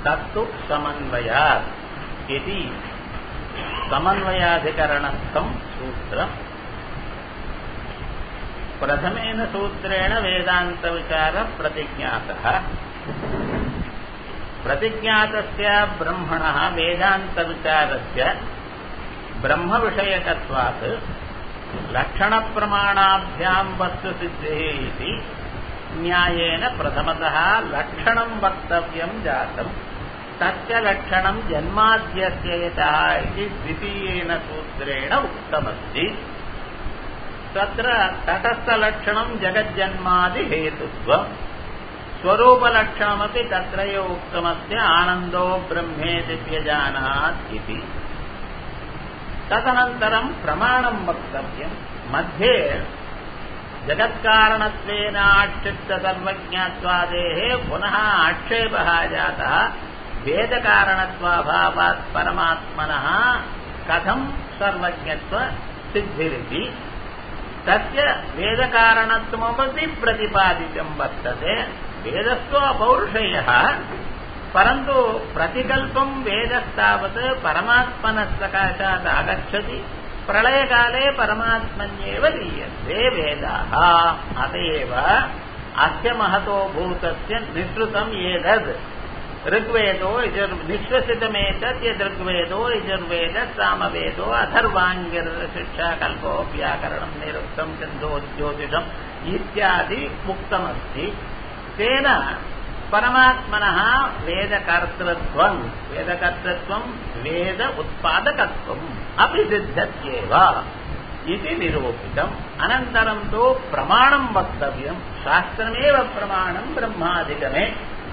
तत्तु समन्वयात् इति समन्वयाधिकरणस्थं सूत्रम् प्रथमेन सूत्रेण वेदान्तविचारः प्रतिज्ञातः प्रतिज्ञातस्य ब्रह्मणः वेदान्तविचारस्य ब्रह्मविषयकत्वात् लक्षणप्रमाणाभ्याम् वस्तुसिद्धिः इति न्यायेन प्रथमतः लक्षणम् वक्तव्यम् जातम् तस्य लक्षणम् जन्माद्यस्य यतः इति द्वितीयेन सूत्रेण उक्तमस्ति तत्र तटस्थलक्षणम् जगज्जन्मादिहेतुत्वम् स्वरूपलक्षणमपि तत्रैव उक्तमस्ति आनन्दो ब्रह्मेति व्यजानात् इति तदनन्तरम् प्रमाणम् वक्तव्यम् मध्ये जगत्कारणत्वेन आक्षिप्तसर्वज्ञात्वादेः पुनः आक्षेपः जातः वेदकारणत्वाभावात् परमात्मनः कथम् सर्वज्ञत्वसिद्धिरिति तस्य वेदकारणत्वमपि प्रतिपादितम् वर्तते वेदस्तु अपौरुषेयः परन्तु प्रतिकल्पम् वेदस्तावत् परमात्मनः सकाशात् आगच्छति प्रलयकाले परमात्मन्येव लीयन्ते वेदाः अत एव अस्य महतो भूतस्य निःसृतम् एतद् ऋग्वेदो यजुर् निःश्वसितमेतत् यदृग्वेदो यजुर्वेद सामवेदो अथर्वाङ्गिर्शिक्षा कल्पो व्याकरणम् निरुक्तम् छन्दो ज्योतिषम् इत्यादि उक्तमस्ति तेन परमात्मनः वेदकर्तृत्वम् वेदकर्तृत्वम् वेद उत्पादकत्वम् अपि सिद्धत्येव इति निरूपितम् अनन्तरम् तु प्रमाणम् वक्तव्यम् शास्त्रमेव प्रमाणम् ब्रह्मादिगमे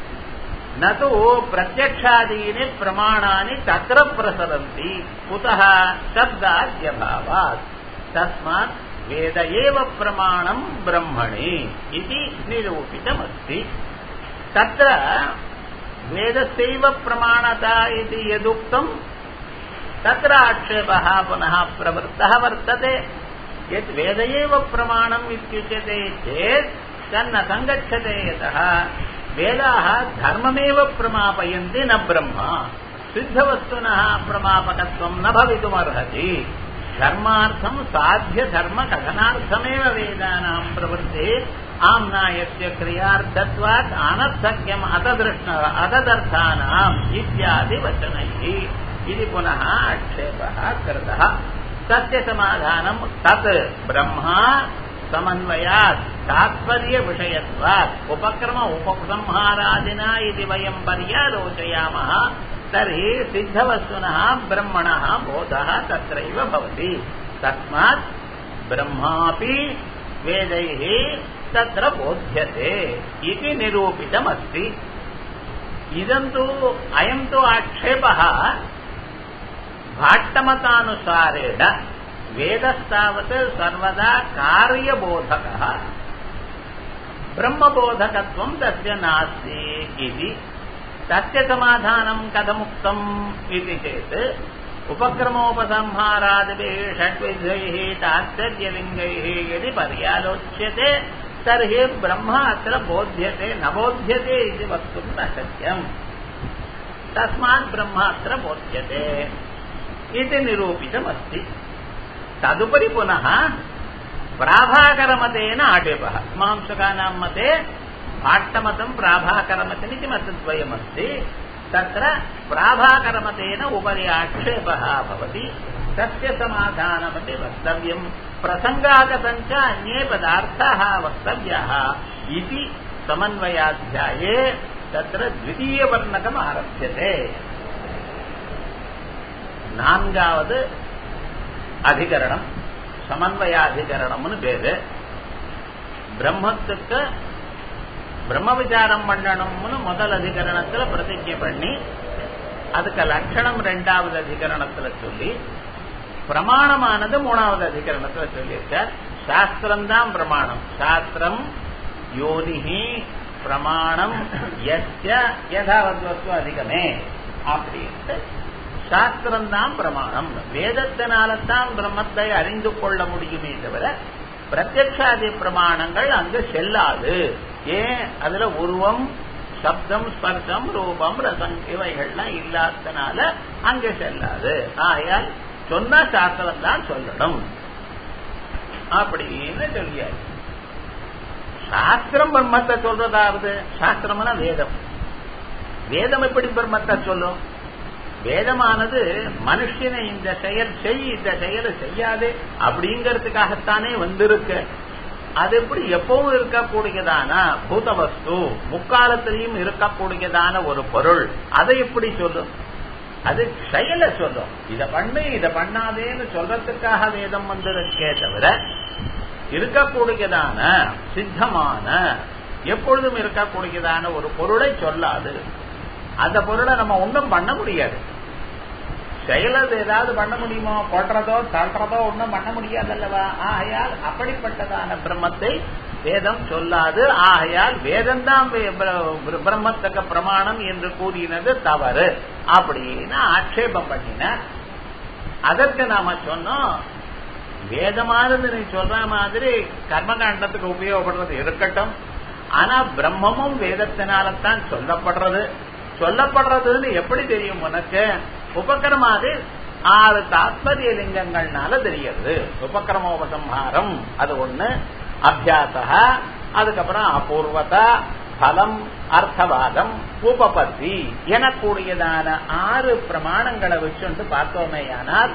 न तु प्रत्यक्षादीनि प्रमाणानि तत्र प्रसरन्ति कुतः शब्दाद्यभावात् तस्मात् वेद एव प्रमाणम् ब्रह्मणि इति निरूपितमस्ति तत्र वेदस्यैव प्रमाणता इति यदुक्तम् तत्र आक्षेपः पुनः प्रवृत्तः वर्तते यत् वेद एव प्रमाणम् इत्युच्यते चेत् तन्न सङ्गच्छते यतः वेदाः धर्ममेव प्रमापयन्ति न ब्रह्म सिद्धवस्तुनः प्रमापकत्वम् न भवितुमर्हति धर्मार्थम् साध्यधर्मकथनार्थमेव वेदानाम् प्रवृत्तिः आम्नायस्य क्रियार्थत्वात् अनर्थक्यम् अतदृष्ण अतदर्थानाम् इत्यादि वचनैः इति पुनः आक्षेपः कृतः तस्य समाधानम् तत् ब्रह्मा समन्वयात् तात्पर्यविषयत्वात् उपक्रम उपसंहारादिना इति वयम् पर्यालोचयामः तर्हि सिद्धवस्तुनः ब्रह्मणः बोधः तत्रैव भवति तस्मात् ब्रह्मापि वेदैः तत्र बोध्यते इति निरूपितमस्ति इदम् तु अयम् तु आक्षेपः भाट्टमतानुसारेण वेदस्तावत् सर्वदा कार्यबोधकः ब्रह्मबोधकत्वम् तस्य नास्ति इति तस्य समाधानम् कथमुक्तम् इति चेत् उपक्रमोपसंहारादिभिः षड्विधैः तात्पर्यलिङ्गैः यदि पर्यालोच्यते तर्हि ब्रह्म अत्र बोध्यते न बोध्यते इति वक्तुम् न शक्यम् तस्मात् ब्रह्म अत्र बोध्यते इति निरूपितमस्ति तदुपरि पुनः प्राभाकरमतेन आक्षेपः मीमांसकानां मते भाट्टमतम् प्राभाकरमतमिति मतद्वयमस्ति तत्र प्राभाकरमतेन उपरि आक्षेपः भवति तस्य समाधानमपि वक्तव्यम् प्रसङ्गागतम् च अन्ये पदार्थाः वक्तव्याः इति समन्वयाध्याये तत्र द्वितीयवर्णकम् आरभ्यते நான்காவது அதிகரணம் சமன்வயாதிகரணம்னு பேரு பிரம்மத்துக்கு பிரம்ம விசாரம் பண்ணணும்னு முதல் அதிகரணத்துல பிரதிஜை பண்ணி அதுக்கு லட்சணம் ரெண்டாவது அதிகரணத்துல சொல்லி பிரமாணமானது மூணாவது அதிகரணத்துல சொல்லியிருக்கார் சாஸ்திரம்தான் பிரமாணம் சாஸ்திரம் யோனிஹி பிரமாணம் எஸ்ய யதாவத் வஸ்து அதிகமே அப்படின்ட்டு சாஸ்திரம்தான் பிரமாணம் வேதத்தினால்தான் பிரம்மத்தை அறிந்து கொள்ள முடியுமே தவிர பிரத்யக்ஷாதி பிரமாணங்கள் அங்கு செல்லாது ஏன் அதுல உருவம் சப்தம் ஸ்பர்சம் ரூபம் ரசம் இவைகள்லாம் இல்லாதனால அங்க செல்லாது ஆயால் சொன்ன சாஸ்திரம் தான் சொல்லணும் அப்படின்னு சொல்லியாரு சாஸ்திரம் பிரம்மத்தை சொல்றதாவது சாஸ்திரம்னா வேதம் வேதம் எப்படி பிரம்மத்தை சொல்லும் வேதமானது மனுஷனை இந்த செயல் செய் இந்த செயலை செய்யாது அப்படிங்கறதுக்காகத்தானே வந்திருக்கு அது எப்படி எப்பவும் இருக்கக்கூடியதான பூதவஸ்து முக்காலத்திலையும் இருக்கக்கூடியதான ஒரு பொருள் அதை எப்படி சொல்லும் அது செயலை சொல்லும் இத பண்ணு இத பண்ணாதேன்னு சொல்றதுக்காக வேதம் வந்திருக்கே தவிர இருக்கக்கூடியதான சித்தமான எப்பொழுதும் இருக்கக்கூடியதான ஒரு பொருளை சொல்லாது அந்த பொருளை நம்ம ஒன்றும் பண்ண முடியாது செயலது ஏதாவது பண்ண முடியுமோ கொட்டுறதோ தள்ளுறதோ ஒன்றும் பண்ண முடியாதல்லவா ஆகையால் அப்படிப்பட்டதான பிரம்மத்தை வேதம் சொல்லாது ஆகையால் வேதம்தான் பிரம்மத்துக்கு பிரமாணம் என்று கூறினது தவறு அப்படின்னு ஆட்சேபம் பண்ணினார் அதற்கு நாம சொன்னோம் வேதமானது நீ சொல்ற மாதிரி கர்மகாண்டத்துக்கு உபயோகப்படுறது இருக்கட்டும் ஆனா பிரம்மமும் வேதத்தினால்தான் சொல்லப்படுறது சொல்லப்படுறதுன்னு எப்படி தெரியும் உனக்கு உபக்கிரமாது ஆறு தாத்பரிய லிங்கங்கள்னால தெரிகிறது உபக்கிரமோபசம்ஹாரம் அது ஒண்ணு அபியாச அதுக்கப்புறம் அபூர்வதா பலம் அர்த்தவாதம் உபபத்தி எனக்கூடியதான ஆறு பிரமாணங்களை வச்சுட்டு பார்த்தோமேயானால்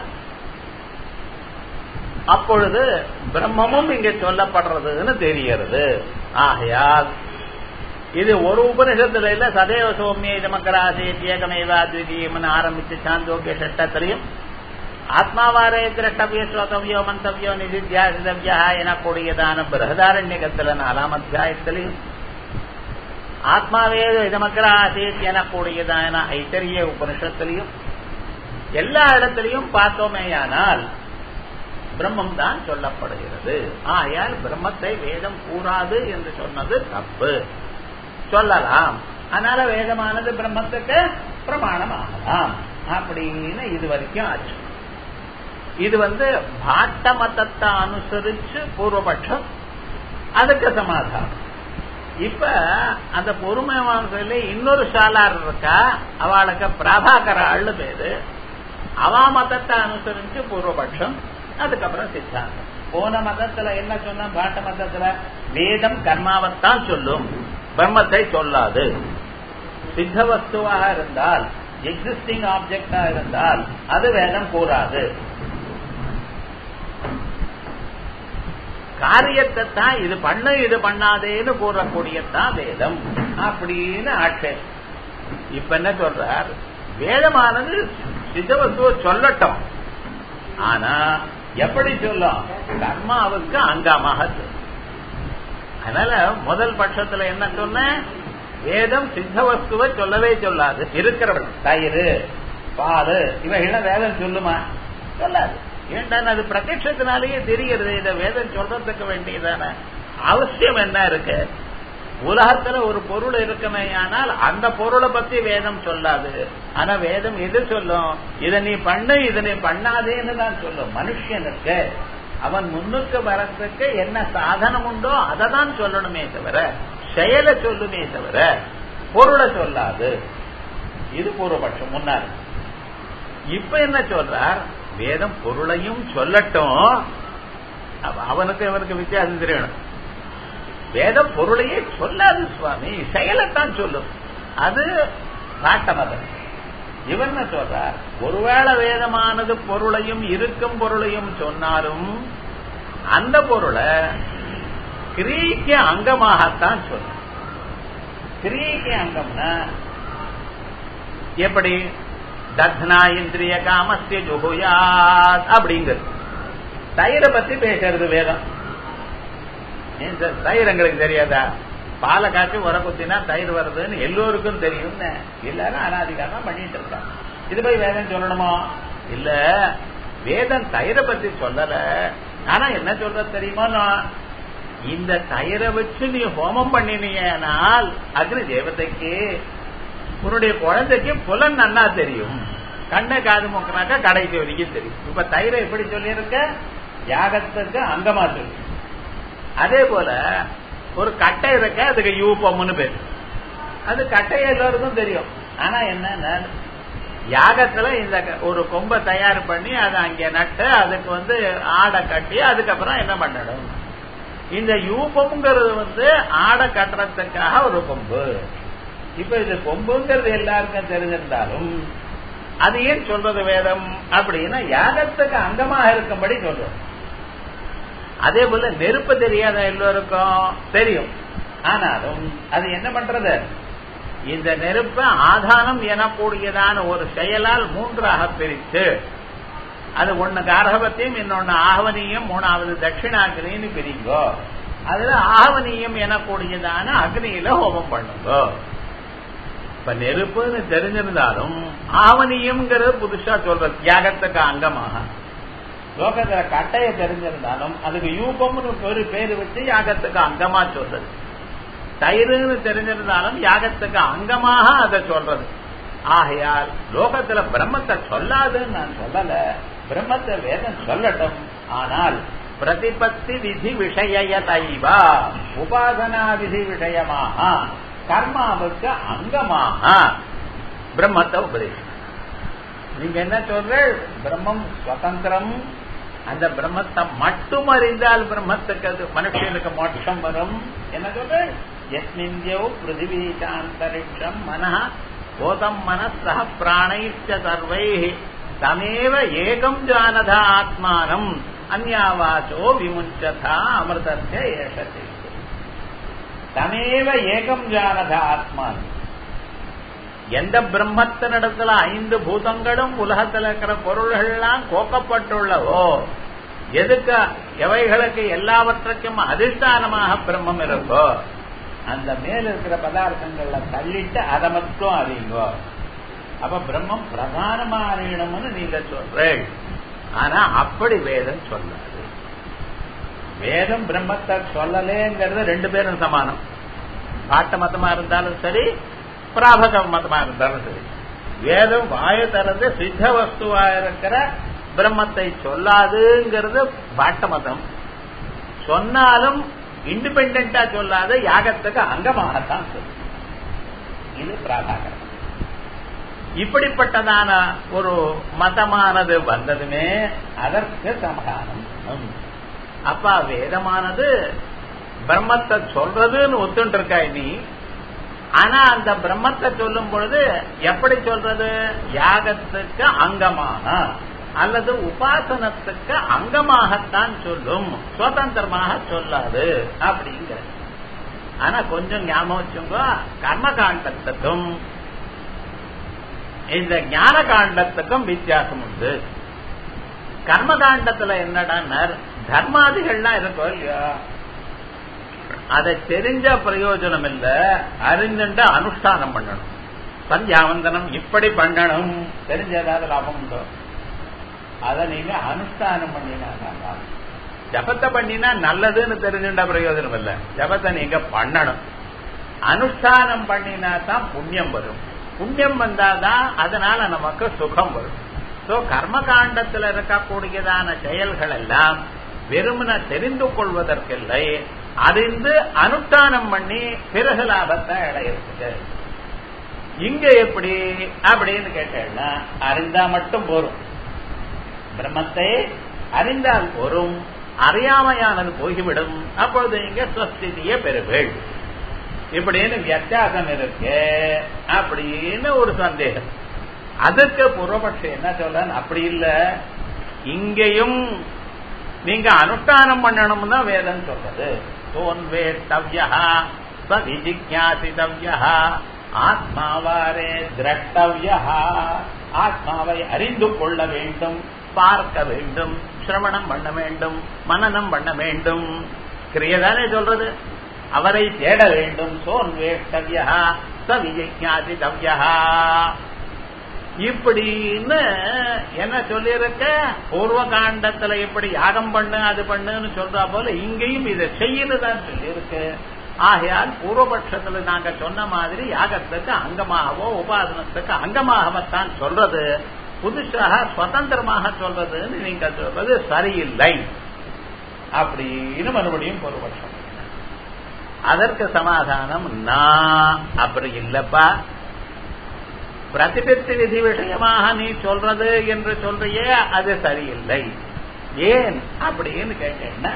அப்பொழுது பிரம்மமும் இங்க சொல்லப்படுறதுன்னு தெரிகிறது ஆகையால் இது ஒரு உபனிஷத்துல இல்ல சதேவ சௌமிய இதமக்கராசே ஏகமேவா துவிதீயம்னு ஆரம்பிச்சு சாந்தோக்கிய சட்டத்திலையும் ஆத்மாவாரே திரட்டவிய ஸ்ரோதவியோ மந்தவியோ நிதித்தியாசிதவியா எனக்கூடியதான பிரகதாரண்யகத்துல நாலாம் அத்தியாயத்திலையும் ஆத்மாவே இதமக்கராசேத் எனக்கூடியதான ஐத்தரிய உபனிஷத்திலையும் எல்லா இடத்திலையும் பார்த்தோமேயானால் பிரம்மம் தான் சொல்லப்படுகிறது ஆயால் பிரம்மத்தை வேதம் கூறாது என்று சொன்னது தப்பு சொல்லலாம் அதனால வேதமானது பிரம்மத்துக்கு பிரமாணம் ஆகலாம் அப்படின்னு இது வரைக்கும் ஆச்சு இது வந்து பாட்ட மதத்தை அனுசரிச்சு பூர்வபட்சம் அதுக்கு சமாதானம் இப்ப அந்த பொறுமை வாங்கல இன்னொரு சாலார் இருக்கா அவளுக்கு பிரபாகராள்னு பேரு அவா மதத்தை அனுசரிச்சு பூர்வபட்சம் அதுக்கப்புறம் சித்தாந்தம் போன மதத்துல என்ன சொன்ன பாட்ட மதத்துல வேதம் கர்மாவத்தான் சொல்லும் பிரம்மத்தை சொல்லாது சித்த வஸ்துவாக இருந்தால் எக்ஸிஸ்டிங் ஆப்ஜெக்டா இருந்தால் அது வேதம் கூறாது காரியத்தை தான் இது பண்ணு இது பண்ணாதேன்னு கூறக்கூடியதான் வேதம் அப்படின்னு ஆட்சேபம் இப்ப என்ன சொல்றார் வேதமானது சித்த வஸ்துவ சொல்லட்டும் ஆனா எப்படி சொல்லும் கர்மாவுக்கு அங்கமாக சொல்லும் அதனால முதல் பட்சத்துல என்ன சொன்ன வேதம் சித்த வஸ்துவை சொல்லவே சொல்லாது இருக்கிறவள் தயிர் பால் இவைகளை வேதம் சொல்லுமா சொல்லாது ஏன்டா அது பிரத்யத்தினாலேயே தெரிகிறது இதை வேதம் சொல்றதுக்கு வேண்டியதான அவசியம் என்ன இருக்கு உலகத்துல ஒரு பொருள் இருக்குமே ஆனால் அந்த பொருளை பத்தி வேதம் சொல்லாது ஆனா வேதம் எது சொல்லும் இதை நீ பண்ணு இதை நீ பண்ணாதேன்னு தான் சொல்லும் மனுஷனுக்கு அவன் முன்னுக்கு வரத்துக்கு என்ன சாதனம் உண்டோ அதை தான் சொல்லணுமே தவிர செயலை சொல்லுமே தவிர பொருளை சொல்லாது இது பூர்வபட்சம் முன்னாள் இப்ப என்ன சொல்றார் வேதம் பொருளையும் சொல்லட்டும் அவனுக்கு இவனுக்கு வித்தியாசம் தெரியணும் வேதம் பொருளையே சொல்லாது சுவாமி செயலைத்தான் சொல்லும் அது நாட்டமதம் இவன் சொல்றார் ஒருவேளை வேதமானது பொருளையும் இருக்கும் பொருளையும் சொன்னாலும் அந்த பொருளை கிரியைக்கு அங்கமாகத்தான் சொல்லும் கிரியைக்கு அங்கம்னா எப்படி தத்னா இந்திரிய காமஸ்ய ஜுகுயாத் அப்படிங்கிறது தயிரை பத்தி பேசுறது வேதம் ஏன் சார் தயிர் எங்களுக்கு தெரியாதா பாலை காய்ச்சி உர குத்தினா தயிர் வருதுன்னு எல்லோருக்கும் தெரியும் எல்லாரும் அனாதிகாரமா பண்ணிட்டு இருக்காங்க இது போய் வேதம் சொல்லணுமா இல்ல வேதம் தயிரை பத்தி சொல்லல ஆனா என்ன சொல்ற தெரியுமா இந்த தயிரை வச்சு நீ ஹோமம் பண்ணினீனால் அக்னி தேவதைக்கு உன்னுடைய குழந்தைக்கு புலன் நன்னா தெரியும் கண்ணை காது மூக்கினாக்கா கடைசி வரைக்கும் தெரியும் இப்ப தயிரை எப்படி சொல்லியிருக்க யாகத்துக்கு அங்கமா சொல்லி அதே போல ஒரு கட்டை இருக்க அதுக்கு யூபம்னு பேர் அது கட்டைய எல்லோருக்கும் தெரியும் ஆனா என்ன யாகத்துல இந்த ஒரு கொம்பை தயார் பண்ணி அதை அங்க நட்டு அதுக்கு வந்து ஆடை கட்டி அதுக்கப்புறம் என்ன பண்ணணும் இந்த யூபம்ங்கிறது வந்து ஆடை கட்டுறதுக்காக ஒரு கொம்பு இப்ப இது கொம்புங்கிறது எல்லாருக்கும் தெரிஞ்சிருந்தாலும் அது ஏன் சொல்றது வேதம் அப்படின்னா யாகத்துக்கு அங்கமாக இருக்கும்படி சொல்றது அதே போல நெருப்பு தெரியாத எல்லோருக்கும் தெரியும் ஆனாலும் அது என்ன பண்றது இந்த நெருப்பை ஆதானம் எனக்கூடியதான ஒரு செயலால் மூன்றாக பிரித்து அது ஒண்ணு காரகபத்தியம் இன்னொன்னு ஆகவனியம் மூணாவது தட்சிணாகினின்னு பிரிங்கோ அதுல ஆகவனியம் எனக்கூடியதான அக்னியில ஹோமம் பண்ணுங்க இப்ப நெருப்புன்னு தெரிஞ்சிருந்தாலும் ஆவணியம்ங்கிறது புதுசா சொல்றது தியாகத்துக்கு அங்கமாக லோகத்துல கட்டைய தெரிஞ்சிருந்தாலும் அதுக்கு யூபம்னு ஒரு பேரு வச்சு யாகத்துக்கு அங்கமா சொல்றது தயிர்னு தெரிஞ்சிருந்தாலும் யாகத்துக்கு அங்கமாக அதை சொல்றது ஆகையால் லோகத்துல பிரம்மத்தை சொல்லாதுன்னு நான் சொல்லல பிரம்மத்தை வேதம் சொல்லட்டும் ஆனால் பிரதிபத்தி விதி விஷய தைவா உபாசனா விதி விஷயமாக கர்மாவுக்கு அங்கமாக பிரம்மத்தை உபதேசம் நீங்க என்ன சொல்ற பிரம்மம் சுதந்திரம் அந்த பிரம்மத்தை மட்டும் அறிந்தால் பிரம்மத்துக்கு அது மனுஷனுக்கு மோட்சம் வரும் என்ன சொல்ற எஸ்மிந்தியோ பிருத்திவி சாந்தரிக்ஷம் மன போதம் மனசக பிராணைச்ச சர்வை தமேவ ஏகம் ஜானதா ஆத்மானம் அந்யாவாச்சோ விமுஞ்சதா அமிர்தத்தை ஏஷத்தை தமேவ ஏகம் ஜானதா ஆத்மானம் எந்த பிரம்மத்தினிடத்துல ஐந்து பூதங்களும் உலகத்தில் இருக்கிற பொருள்கள்லாம் கோக்கப்பட்டுள்ளவோ எதுக்கு எவைகளுக்கு எல்லாவற்றுக்கும் அதிஷ்டானமாக பிரம்மம் இருக்கோ அந்த மேல இருக்கிற பதார்த்தங்கள்ல தள்ளிட்டு அதை மட்டும் அறியுங்கோ அப்ப பிரம்மம் பிரதானமா அறியணும்னு நீங்க சொல்றேன் ஆனா அப்படி வேதம் சொல்லாது வேதம் பிரம்மத்தை சொல்லலேங்கிறது ரெண்டு பேரும் சமானம் பாட்ட மதமா இருந்தாலும் சரி பிராபக மதமா இருந்தாலும் சரி வேதம் வாய திறந்து சித்த வஸ்துவா இருக்கிற பிரம்மத்தை சொல்லாதுங்கிறது பாட்ட மதம் சொன்னாலும் இண்டிபெண்டா சொல்லாத யாகத்துக்கு அங்கமாகத்தான் சொல்லும் இது பிராபாகரம் இப்படிப்பட்டதான ஒரு மதமானது வந்ததுமே அதற்கு சமாதானம் அப்பா வேதமானது பிரம்மத்தை சொல்றதுன்னு ஒத்துட்டு இருக்கா நீ ஆனா அந்த பிரம்மத்தை சொல்லும் பொழுது எப்படி சொல்றது யாகத்துக்கு அங்கமாக அல்லது உபாசனத்துக்கு அங்கமாகத்தான் சொல்லும் சுதந்திரமாக சொல்லாது அப்படிங்கிற ஆனா கொஞ்சம் ஞாபகம் வச்சுங்க கர்ம காண்டத்துக்கும் இந்த ஞான காண்டத்துக்கும் வித்தியாசம் உண்டு கர்ம காண்டத்துல என்னடா தர்மாதிகள்லாம் இருக்கோ இல்லையா அதை தெரிஞ்ச பிரயோஜனம் இல்ல அறிஞ்சுட்டு அனுஷ்டானம் பண்ணணும் சந்தியாவந்தனம் இப்படி பண்ணணும் தெரிஞ்ச ஏதாவது லாபம் உண்டோ அதை நீங்க அனுஷ்டானம் பண்ணினா ஜபத்தை பண்ணினா நல்லதுன்னு தெரிஞ்சுட்ட பிரயோஜனம் இல்ல ஜபத்தை நீங்க பண்ணணும் அனுஷ்டானம் பண்ணினா தான் புண்ணியம் வரும் புண்ணியம் வந்தாதான் அதனால நமக்கு சுகம் வரும் சோ கர்ம காண்டத்தில் இருக்கக்கூடியதான செயல்கள் எல்லாம் வெறுமன தெரிந்து கொள்வதற்கில்லை அறிந்து அனுஷ்டானம் பண்ணி பிறகு லாபத்தை அடையிறதுக்கு இங்க எப்படி அப்படின்னு கேட்டேன்னா அறிந்தா மட்டும் போரும் பிரம்மத்தை அறிந்தால் போரும் அறியாமையானது போய்விடும் அப்பொழுது இங்க ஸ்வஸ்திதிய பெறுவீள் இப்படின்னு வித்தியாசம் இருக்கு அப்படின்னு ஒரு சந்தேகம் அதுக்கு பூர்வபட்சம் என்ன சொல்ல அப்படி இல்ல இங்கேயும் நீங்க அனுஷ்டானம் பண்ணணும்னு தான் வேதம் சொல்றது சோன்வேஷ்டவ்யா ச விஜிஜாசிதவ்யா ஆத்மாவாரே திரஷ்டவ்யா ஆத்மாவை அறிந்து கொள்ள வேண்டும் பார்க்க வேண்டும் சிரவணம் பண்ண வேண்டும் மனநம் பண்ண வேண்டும் கிரியதானே சொல்றது அவரை தேட வேண்டும் சோன்வேஷ்டவ்யா ச விஜிஜாசிதவ்யா இப்படின்னு என்ன சொல்லியிருக்க பூர்வ காண்டத்துல எப்படி யாகம் பண்ணு அது பண்ணுன்னு சொல்றா போல இங்கேயும் இதை செய்யணுதான் சொல்லியிருக்கு ஆகையால் பூர்வபட்சத்துல நாங்க சொன்ன மாதிரி யாகத்துக்கு அங்கமாகவோ உபாசனத்துக்கு அங்கமாகவத்தான் சொல்றது புதுசாக சுதந்திரமாக சொல்றதுன்னு நீங்க சொல்றது சரியில்லை அப்படின்னு மறுபடியும் பூர்வபட்சம் அதற்கு சமாதானம் நான் அப்படி இல்லப்பா பிரதிபத்தி விதி விஷயமாக நீ சொல்றது என்று சொல்றியே அது சரியில்லை ஏன் அப்படின்னு கேட்டேன்னா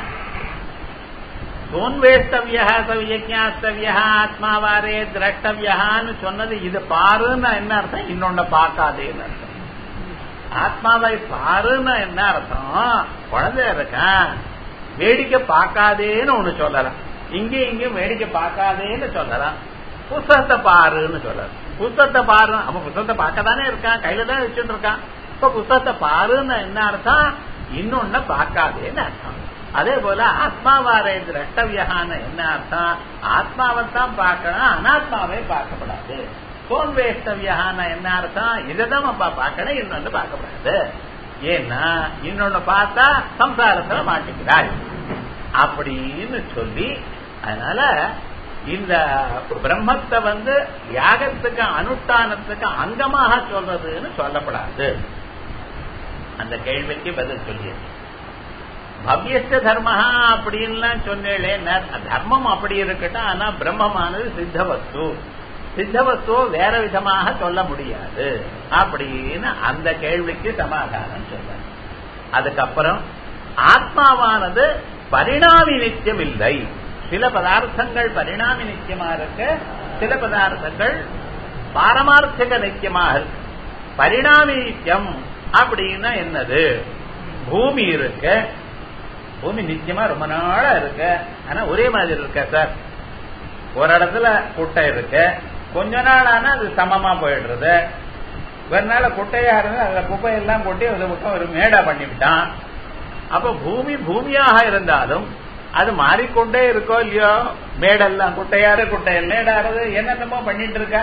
சோன்வேஷ்டவியா சவியஜாஸ்தவியா ஆத்மாவாரே திரஷ்டவியான்னு சொன்னது இது பாருன்னு என்ன அர்த்தம் இன்னொன்னு பார்க்காதேன்னு அர்த்தம் ஆத்மாவை பாருன்னு என்ன அர்த்தம் குழந்தை இருக்கான் வேடிக்கை பார்க்காதேன்னு ஒண்ணு சொல்லலாம் இங்கே இங்கேயும் வேடிக்கை பார்க்காதேன்னு சொல்லலாம் புஸ்தகத்தை பாருன்னு சொல்லலாம் புஸ்தகத்தை பாரு அவன் புஸ்தகத்தை பார்க்க தானே இருக்கான் கையில தான் வச்சுட்டு இருக்கான் இப்ப புஸ்தகத்தை பாருன்னு என்ன அர்த்தம் இன்னொன்னு பார்க்காதேன்னு அர்த்தம் அதே போல ஆத்மாவாரே திரஷ்டவியகான்னு என்ன அர்த்தம் ஆத்மாவை தான் பார்க்கணும் அனாத்மாவே பார்க்கப்படாது சோன்வேஷ்டவியகான என்ன அர்த்தம் இதைதான் அப்பா பார்க்கணும் இன்னொன்னு பார்க்கப்படாது ஏன்னா இன்னொன்னு பார்த்தா சம்சாரத்துல மாட்டிக்கிறாய் அப்படின்னு சொல்லி அதனால இந்த பிரம்மத்தை வந்து யாகத்துக்கு அனுஷ்டானத்துக்கு அங்கமாக சொல்றதுன்னு சொல்லப்படாது அந்த கேள்விக்கு பதில் சொல்லியது பவ்யஸ்த தர்மஹா அப்படின்லாம் சொன்னேளே தர்மம் அப்படி இருக்கட்டும் ஆனா பிரம்மமானது சித்த வஸ்து சித்த வஸ்துவ வேற விதமாக சொல்ல முடியாது அப்படின்னு அந்த கேள்விக்கு சமாதானம் சொல்ல அதுக்கப்புறம் ஆத்மாவானது பரிணாமி நித்தியம் இல்லை சில பதார்த்தங்கள் பரிணாமி நித்தியமா இருக்கு சில பதார்த்தங்கள் பாரமார்த்திக நித்தியமாக இருக்கு பரிணாமி நித்தியம் அப்படின்னா என்னது பூமி இருக்கு பூமி நிச்சயமா ரொம்ப நாளா இருக்கு ஆனா ஒரே மாதிரி இருக்க சார் ஒரு இடத்துல குட்டை இருக்கு கொஞ்ச நாள் ஆனா அது சமமா போயிடுறது ஒரு நாள் குட்டையா இருந்து அதுல குப்பையெல்லாம் கொட்டி அதை விட்டு ஒரு மேடா பண்ணிவிட்டான் அப்ப பூமி பூமியாக இருந்தாலும் அது மாறிக்கொண்டே இருக்கோ இல்லையோ மேடெல்லாம் குட்டையாரு குட்டையல் மேடாறது என்னென்னமோ பண்ணிட்டு இருக்க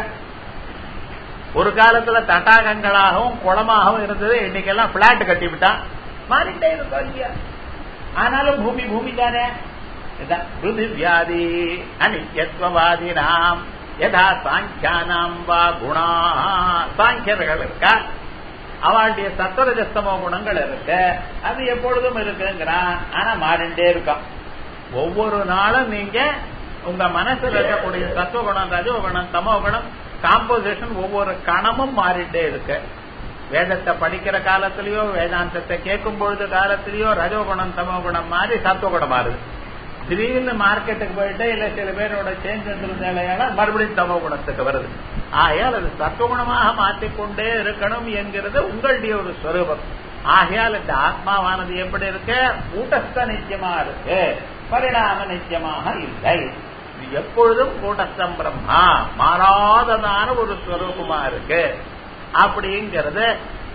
ஒரு காலத்துல தட்டாகங்களாகவும் குளமாகவும் இருந்தது இன்னைக்கெல்லாம் பிளாட் கட்டிவிட்டான் மாறிட்டே இருக்கோ இல்லையா ஆனாலும் பூமி பூமி தானே பிருத்திவியாதி அனித்யத்வவாதி நாம் யதா சாங்கியானாம் வா குணா சாங்கியர்கள் இருக்கா அவளுடைய சத்வரஜஸ்தமோ குணங்கள் இருக்கு அது எப்பொழுதும் இருக்குங்கிறான் ஆனா மாறிண்டே இருக்கான் ஒவ்வொரு நாளும் நீங்க உங்க மனசுல இருக்கக்கூடிய சத்துவகுணம் ரஜோகுணம் தமோ குணம் காம்போசிஷன் ஒவ்வொரு கணமும் மாறிட்டே இருக்கு வேதத்தை படிக்கிற காலத்திலயோ வேதாந்தத்தை கேட்கும் பொழுது காலத்திலயோ ரஜோகுணம் தமோ குணம் மாறி சத்துவகுணம் மாறுது திடீர்னு மார்க்கெட்டுக்கு போயிட்டு இல்ல சில பேரோட சேஞ்ச் வந்திருந்தால மறுபடியும் தமோ குணத்துக்கு வருது ஆகையால் அது சத்துவகுணமாக மாற்றிக்கொண்டே இருக்கணும் என்கிறது உங்களுடைய ஒரு ஸ்வரூபம் ஆகையால் இந்த ஆத்மாவானது எப்படி இருக்கு கூட்டஸ்த நித்தியமா இருக்கு பரிணாம நித்தியமாக இல்லை இது எப்பொழுதும் கூட்டஸ்தம் பிரம்மா மாறாததான ஒரு ஸ்வரூபமா இருக்கு அப்படிங்கிறது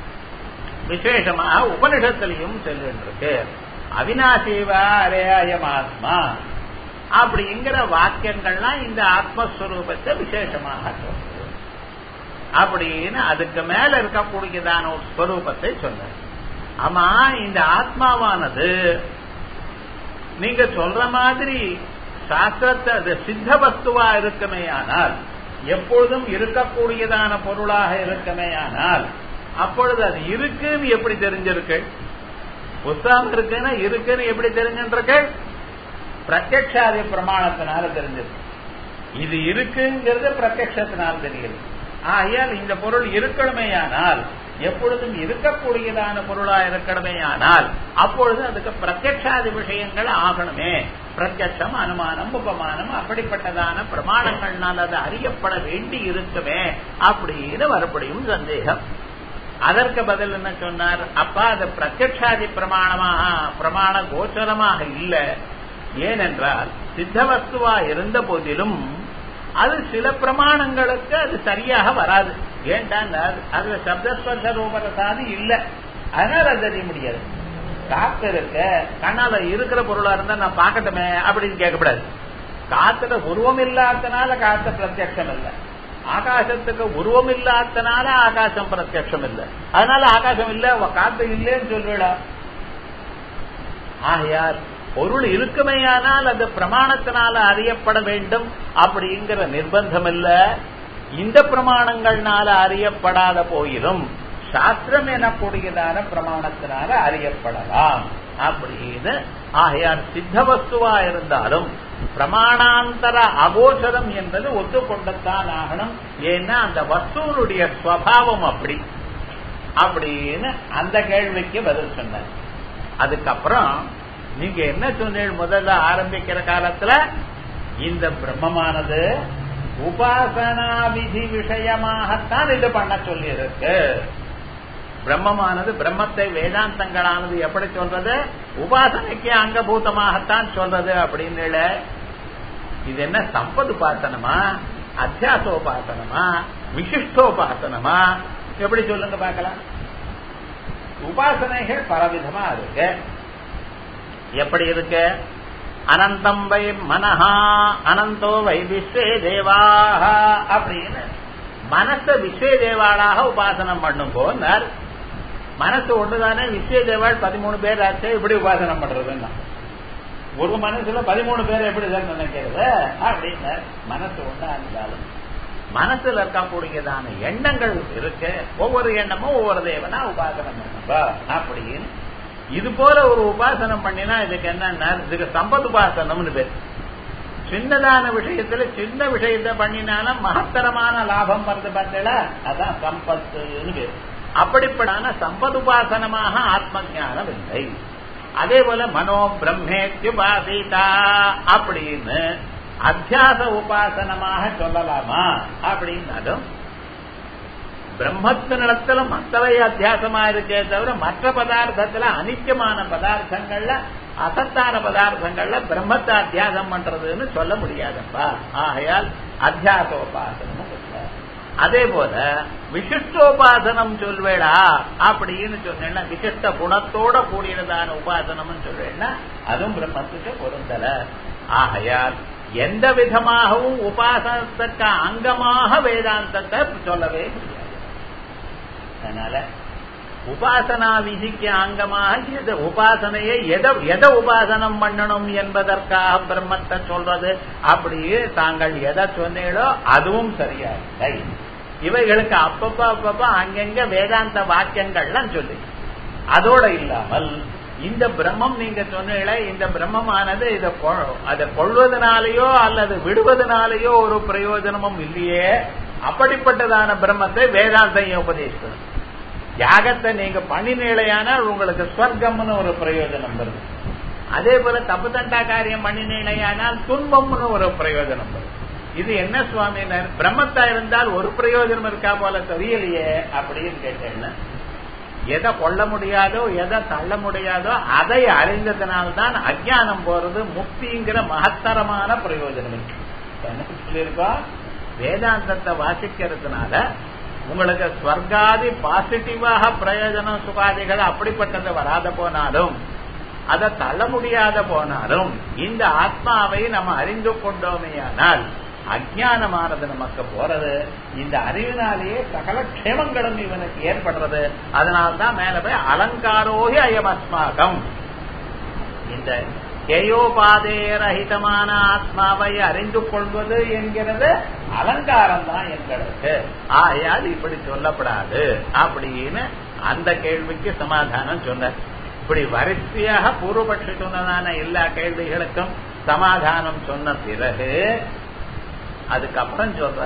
விசேஷமாக உபனிஷத்திலையும் சொல்லிட்டு அவினாசீவா அரேயம் ஆத்மா அப்படிங்கிற வாக்கியங்கள்லாம் இந்த ஆத்மஸ்வரூபத்தை விசேஷமாக சொல்றது அப்படின்னு அதுக்கு மேல இருக்கக்கூடியதான ஒரு ஸ்வரூபத்தை சொன்ன ஆமா இந்த ஆத்மாவானது நீங்க சொல்ற மாதிரி சாஸ்திரத்தை அது சித்த வஸ்துவா இருக்குமே ஆனால் எப்பொழுதும் இருக்கக்கூடியதான பொருளாக இருக்குமே ஆனால் அப்பொழுது அது இருக்குன்னு எப்படி தெரிஞ்சிருக்கு புத்தகம் இருக்குன்னா இருக்குன்னு எப்படி தெரிஞ்சிருக்கு பிரத்யக்ஷாதி பிரமாணத்தினால தெரிஞ்சிருக்கு இது இருக்குங்கிறது பிரத்யக்ஷத்தினால் தெரியுது ஆகையால் இந்த பொருள் இருக்கணுமேயானால் எப்பொழுதும் இருக்கக்கூடியதான பொருளா இருக்கணுமேயானால் அப்பொழுது அதுக்கு பிரத்யக்ஷாதி விஷயங்கள் ஆகணுமே பிரத்யட்சம் அனுமானம் உபமானம் அப்படிப்பட்டதான பிரமாணங்கள்னால் அது அறியப்பட வேண்டி இருக்குமே அப்படின்னு மறுபடியும் சந்தேகம் அதற்கு பதில் என்ன சொன்னார் அப்பா அது பிரத்யக்ஷாதி பிரமாணமாக பிரமாண கோச்சரமாக இல்லை ஏனென்றால் சித்தவஸ்துவா இருந்த போதிலும் அது சில பிரமாணங்களுக்கு அது சரியாக வராது ஏன்டா அதுல சப்தஸ்பர்ஷ ரூபரசாதி இல்ல அதனால அது அறிய முடியாது காத்து இருக்க கண்ணால இருக்கிற பொருளா இருந்தா நான் பார்க்கட்டுமே அப்படின்னு கேட்கக்கூடாது காத்துல உருவம் இல்லாதனால காத்து பிரத்யட்சம் இல்லை ஆகாசத்துக்கு உருவம் இல்லாதனால ஆகாசம் பிரத்யட்சம் இல்லை அதனால ஆகாசம் இல்ல காத்து இல்லைன்னு சொல்லிடா ஆகையார் பொருள் இருக்குமேயானால் அது பிரமாணத்தினால அறியப்பட வேண்டும் அப்படிங்கிற நிர்பந்தம் இல்ல இந்த பிரமாணங்கள்னால அறியப்படாத போயிலும் சாஸ்திரம் எனக்கூடியதான பிரமாணத்தினால அறியப்படலாம் அப்படின்னு ஆகையால் சித்த வஸ்துவா இருந்தாலும் பிரமாணாந்தர அகோச்சரம் என்பது ஒத்துக்கொண்டத்தான் ஆகணும் ஏன்னா அந்த வஸ்துவனுடைய ஸ்வபாவம் அப்படி அப்படின்னு அந்த கேள்விக்கு பதில் சொன்னார் அதுக்கப்புறம் நீங்க என்ன சொன்னீங்க முதல்ல ஆரம்பிக்கிற காலத்துல இந்த பிரம்மமானது உபாசனா விதி விஷயமாகத்தான் இது பண்ண சொல்லி இருக்கு பிரம்மமானது பிரம்மத்தை வேதாந்தங்களானது எப்படி சொல்றது உபாசனைக்கு அங்கபூதமாகத்தான் சொல்றது அப்படின்னு இது என்ன சம்பதுபாசனமா அத்தியாசோபாசனமா விசிஷ்டோபாசனமா எப்படி சொல்லுங்க பார்க்கலாம் உபாசனைகள் பலவிதமா இருக்கு எப்படி இருக்கு அனந்தம் வை மனஹா அனந்தோ வை விஸ்வே தேவாக அப்படின்னு மனச விஸ்வே தேவாளாக உபாசனம் பண்ணும் போனார் மனசு ஒண்ணுதானே விஸ்வே தேவாள் பதிமூணு பேர் ஆச்சு இப்படி உபாசனம் பண்றதுன்னா ஒரு மனசுல பதிமூணு பேர் எப்படி தான் நினைக்கிறது அப்படின்னு மனசு ஒன்றா இருந்தாலும் மனசுல இருக்கக்கூடியதான எண்ணங்கள் இருக்கு ஒவ்வொரு எண்ணமும் ஒவ்வொரு தேவனா உபாசனம் பண்ணுவா அப்படின்னு இது போல ஒரு உபாசனம் பண்ணினா இதுக்கு என்னன்னா இதுக்கு சம்பத் உபாசனம்னு பேர் சின்னதான விஷயத்துல சின்ன விஷயத்த பண்ணினாலும் மகத்தரமான லாபம் வருது பார்த்தல அதான் சம்பத்துன்னு பேர் அப்படிப்படான சம்பதுபாசனமாக ஆத்ம ஞானம் இல்லை அதே போல மனோ பிரம்மேத்யுபாசிதா அப்படின்னு அத்தியாச உபாசனமாக சொல்லலாமா அப்படின்னாலும் பிரம்மத்தினிடத்துல மற்றவை அத்தியாசமா இருக்கே தவிர மற்ற பதார்த்தத்துல அனித்தியமான பதார்த்தங்கள்ல அசத்தான பதார்த்தங்கள்ல பிரம்மத்தை அத்தியாசம் பண்றதுன்னு சொல்ல முடியாதப்பா ஆகையால் அத்தியாசோபாசனமும் இல்லை அதே போல விசிஷ்டோபாசனம் சொல்வேடா அப்படின்னு சொன்னா விசிஷ்ட குணத்தோட கூடியதான உபாசனம்னு சொல்வேன்னா அதுவும் பிரம்மத்துக்கு பொருந்தல ஆகையால் எந்த விதமாகவும் உபாசனத்துக்கு அங்கமாக வேதாந்தத்தை சொல்லவே முடியாது அதனால உபாசனா விதிக்கு அங்கமாக எது உபாசனையை எதை எதை உபாசனம் பண்ணணும் என்பதற்காக பிரம்மத்தை சொல்றது அப்படியே தாங்கள் எதை சொன்னீங்களோ அதுவும் சரியா இல்லை இவைகளுக்கு அப்பப்ப அப்பப்ப அங்கங்க வேதாந்த வாக்கியங்கள்லாம் சொல்லி அதோட இல்லாமல் இந்த பிரம்மம் நீங்க சொன்னீங்களே இந்த பிரம்மமானது இதை அதை கொள்வதனாலேயோ அல்லது விடுவதனாலேயோ ஒரு பிரயோஜனமும் இல்லையே அப்படிப்பட்டதான பிரம்மத்தை வேதாந்தையும் உபதேசிக்கணும் யாகத்தை நீங்க பண்ணினீழையானால் உங்களுக்கு ஸ்வர்க்கம்னு ஒரு பிரயோஜனம் வருது அதே போல தப்பு தண்டா காரியம் பண்ணினீழையானால் துன்பம்னு ஒரு பிரயோஜனம் வருது இது என்ன சுவாமினர் பிரம்மத்தா இருந்தால் ஒரு பிரயோஜனம் இருக்கா போல தெரியலையே அப்படின்னு கேட்டேன் எதை கொள்ள முடியாதோ எதை தள்ள முடியாதோ அதை அறிந்ததுனால்தான் அஜானம் போறது முக்திங்கிற மகத்தரமான பிரயோஜனம் இருக்கு என்ன சொல்லியிருக்கோம் வேதாந்தத்தை வாசிக்கிறதுனால உங்களுக்கு ஸ்வர்காதி பாசிட்டிவாக பிரயோஜனம் சுகாதிகள் அப்படிப்பட்டது வராத போனாலும் அதை தள்ள முடியாத போனாலும் இந்த ஆத்மாவை நம்ம அறிந்து கொண்டோமேயானால் அஜானமானது நமக்கு போறது இந்த அறிவினாலேயே சகல க்ஷேமங்களும் இவனுக்கு ஏற்படுறது அதனால்தான் மேல போய் அலங்காரோகி அயமஸ்மாகம் இந்த கேயோபாதேரஹிதமான ஆத்மாவை அறிந்து கொள்வது என்கிறது அலங்காரம் தான் எங்களுக்கு ஆயால் இப்படி சொல்லப்படாது அப்படின்னு அந்த கேள்விக்கு சமாதானம் சொன்னார் இப்படி வரிசையாக பூர்வபட்சி சொன்னதான எல்லா கேள்விகளுக்கும் சமாதானம் சொன்ன பிறகு அதுக்கப்புறம் சொல்ற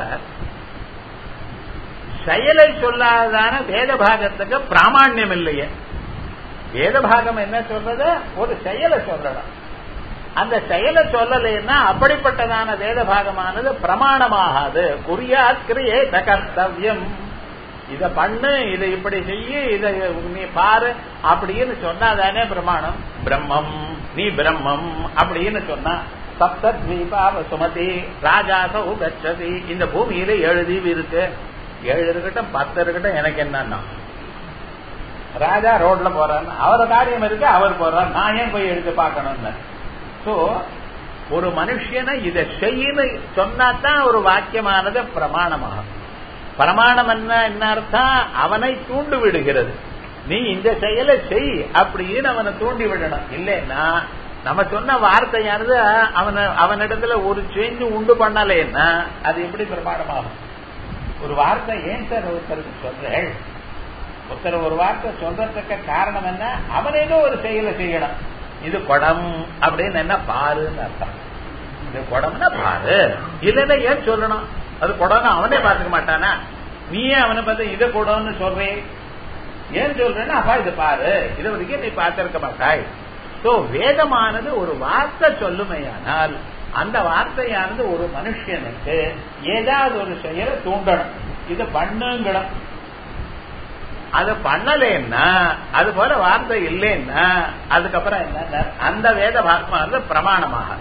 செயலை சொல்லாததான வேத பாகத்துக்கு பிராமணியம் இல்லையே வேத பாகம் என்ன சொல்றது ஒரு செயலை சொல்லணும் அந்த செயலை சொல்லலைன்னா அப்படிப்பட்டதான வேத பாகமானது பிரமாணமாகாது குறியாத் கிரியே கர்த்தவியம் இத பண்ணு இதை இப்படி செய்ய இதை நீ பாரு அப்படின்னு சொன்னாதானே பிரமாணம் பிரம்மம் நீ பிரம்மம் அப்படின்னு சொன்னா சப்தீபாவ சுமதி ராஜாசௌ கச்சதி இந்த பூமியில ஏழு தீவு இருக்கு ஏழு இருக்கட்டும் பத்து இருக்கட்டும் எனக்கு என்னன்னா ராஜா ரோட்ல போறாரு அவர் காரியம் இருக்கு அவர் போறார் நான் ஏன் போய் எடுத்து பார்க்கணும்னு சோ ஒரு மனுஷனை இதை செய்யு சொன்னாதான் ஒரு வாக்கியமானது பிரமாணமாகும் பிரமாணம் என்ன என்ன அர்த்தம் அவனை தூண்டு விடுகிறது நீ இந்த செயலை செய் அப்படின்னு அவனை தூண்டி விடணும் இல்லைன்னா நம்ம சொன்ன வார்த்தையானது அவன அவனிடத்துல ஒரு சேஞ்ச் உண்டு பண்ணலைன்னா அது எப்படி பிரமாணமாகும் ஒரு வார்த்தை ஏன் சார் ஒருத்தருக்கு சொல்றேன் ஒருத்தர் ஒரு வார்த்தை சொல்றதுக்கு காரணம் என்ன அவன் ஏதோ ஒரு செயலை செய்யணும் இது குடம் அப்படின்னு என்ன பாருன்னு அர்த்தம் இது குடம்னா பாரு இல்லைன்னா ஏன் சொல்லணும் அது குடம்னு அவனே பார்த்துக்க மாட்டானா நீயே அவனை பார்த்து இதை குடம்னு சொல்றேன் ஏன் சொல்றேன்னா அப்பா இது பாரு இதை வரைக்கும் நீ பார்த்திருக்க மாட்டாய் சோ வேதமானது ஒரு வார்த்தை சொல்லுமையானால் அந்த வார்த்தையானது ஒரு மனுஷனுக்கு ஏதாவது ஒரு செயலை தூண்டணும் இது பண்ணுங்கணும் அது பண்ணலேன்னா அது போல வார்த்தை இல்லைன்னா அதுக்கப்புறம் என்ன அந்த வேத வார்த்தை பிரமாணமாக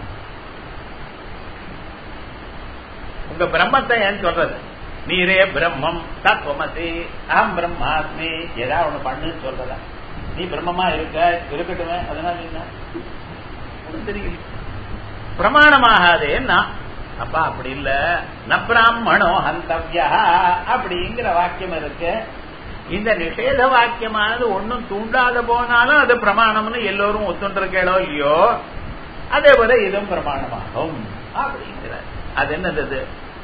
உங்க பிரம்மத்தை ஏன் சொல்றது நீரே பிரம்மம் தத்துவமசி அகம் பிரம்மாஸ்மி ஏதாவது ஒண்ணு பண்ணுன்னு சொல்றதா நீ பிரம்மமா இருக்க இருக்கட்டுமே அதனால என்ன ஒண்ணும் தெரியல பிரமாணமாகாதேன்னா அப்பா அப்படி இல்ல ந பிராமணோ ஹந்தவ்யா அப்படிங்கிற வாக்கியம் இருக்கு இந்த நிஷேத வாக்கியமானது ஒன்னும் தூண்டாத போனாலும் அது பிரமாணம்னு எல்லோரும் ஒத்துண்டிருக்கேளோ இல்லையோ அதே போல இதுவும் பிரமாணமாகும் அப்படிங்கிற அது என்னது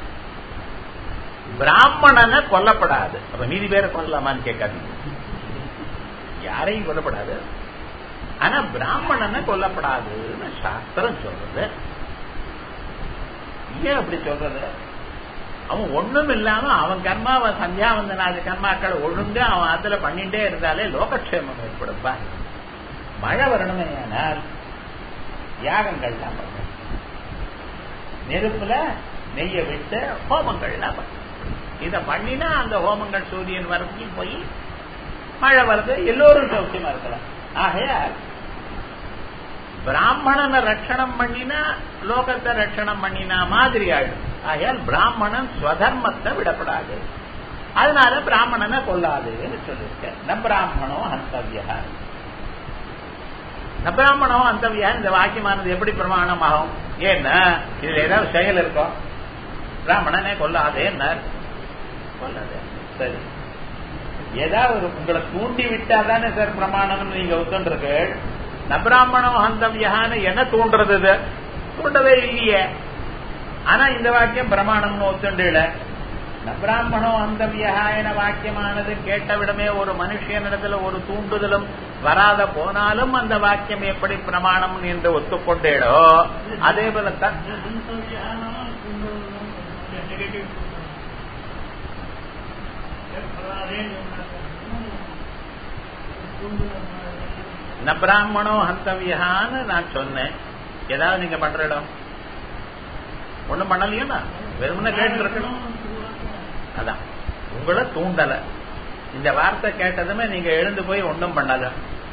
பிராமணனை கொல்லப்படாது அப்ப மீதி பேரை கொல்லலாமான்னு கேட்காதீங்க யாரையும் கொல்லப்படாது ஆனா பிராமணனை கொல்லப்படாதுன்னு சாஸ்திரம் சொல்றது ஏன் அப்படி சொல்றது அவன் ஒண்ணும் இல்லாம அவன் கர்மா அவன் சந்தியாவந்தனாத கர்மாக்கள் ஒழுங்கு அவன் அதுல பண்ணிட்டே இருந்தாலே லோகக்ஷேமம் ஏற்படுப்பா மழை வரணுமே ஆனால் யாகங்கள்லாம் பண்ணணும் நெருப்புல நெய்ய விட்டு ஹோமங்கள்லாம் பண்ணணும் இதை பண்ணினா அந்த ஹோமங்கள் சூரியன் வரைக்கும் போய் மழை வருது எல்லோரும் சௌக்கியமா இருக்கலாம் ஆகையால் பிராமணனை ரட்சணம் பண்ணினா லோகத்தை ரட்சணம் பண்ணினா மாதிரி ஆயிடும் ஆகையால் பிராமணன் ஸ்வதர்மத்தை விடப்படாது அதனால பிராமணனை கொள்ளாதுன்னு சொல்லியிருக்க ந பிராமணோ ஹந்தவியா ந பிராமணோ ஹந்தவியா இந்த வாக்கியமானது எப்படி பிரமாணமாகும் ஏன்னா இதுல ஏதாவது செயல் இருக்கும் பிராமணனே கொள்ளாதே கொள்ளாதே சரி ஏதாவது உங்களை தூண்டி விட்டா தானே சார் பிரமாணம் நீங்க ஒத்துருக்கு நபிராமணம் ஹந்தவியான்னு என்ன தூண்டுறது இது தூண்டவே இல்லையே ஆனா இந்த வாக்கியம் பிரமாணம்னு ஒத்துண்டுல நபிராமணம் ஹந்தவியா என வாக்கியமானது கேட்டவிடமே ஒரு மனுஷனிடத்துல ஒரு தூண்டுதலும் வராத போனாலும் அந்த வாக்கியம் எப்படி பிரமாணம் என்று ஒத்துக்கொண்டேடோ அதே போல ந பிராமணோ ஹந்தவியான்னு நான் சொன்னேன் ஏதாவது நீங்க பண்ற இடம் ஒண்ணும் பண்ணலையா வெறுமனே கேட்டு இருக்கணும் அதான் உங்களை தூண்டல இந்த வார்த்தை கேட்டதுமே நீங்க எழுந்து போய் ஒன்றும் பண்ணல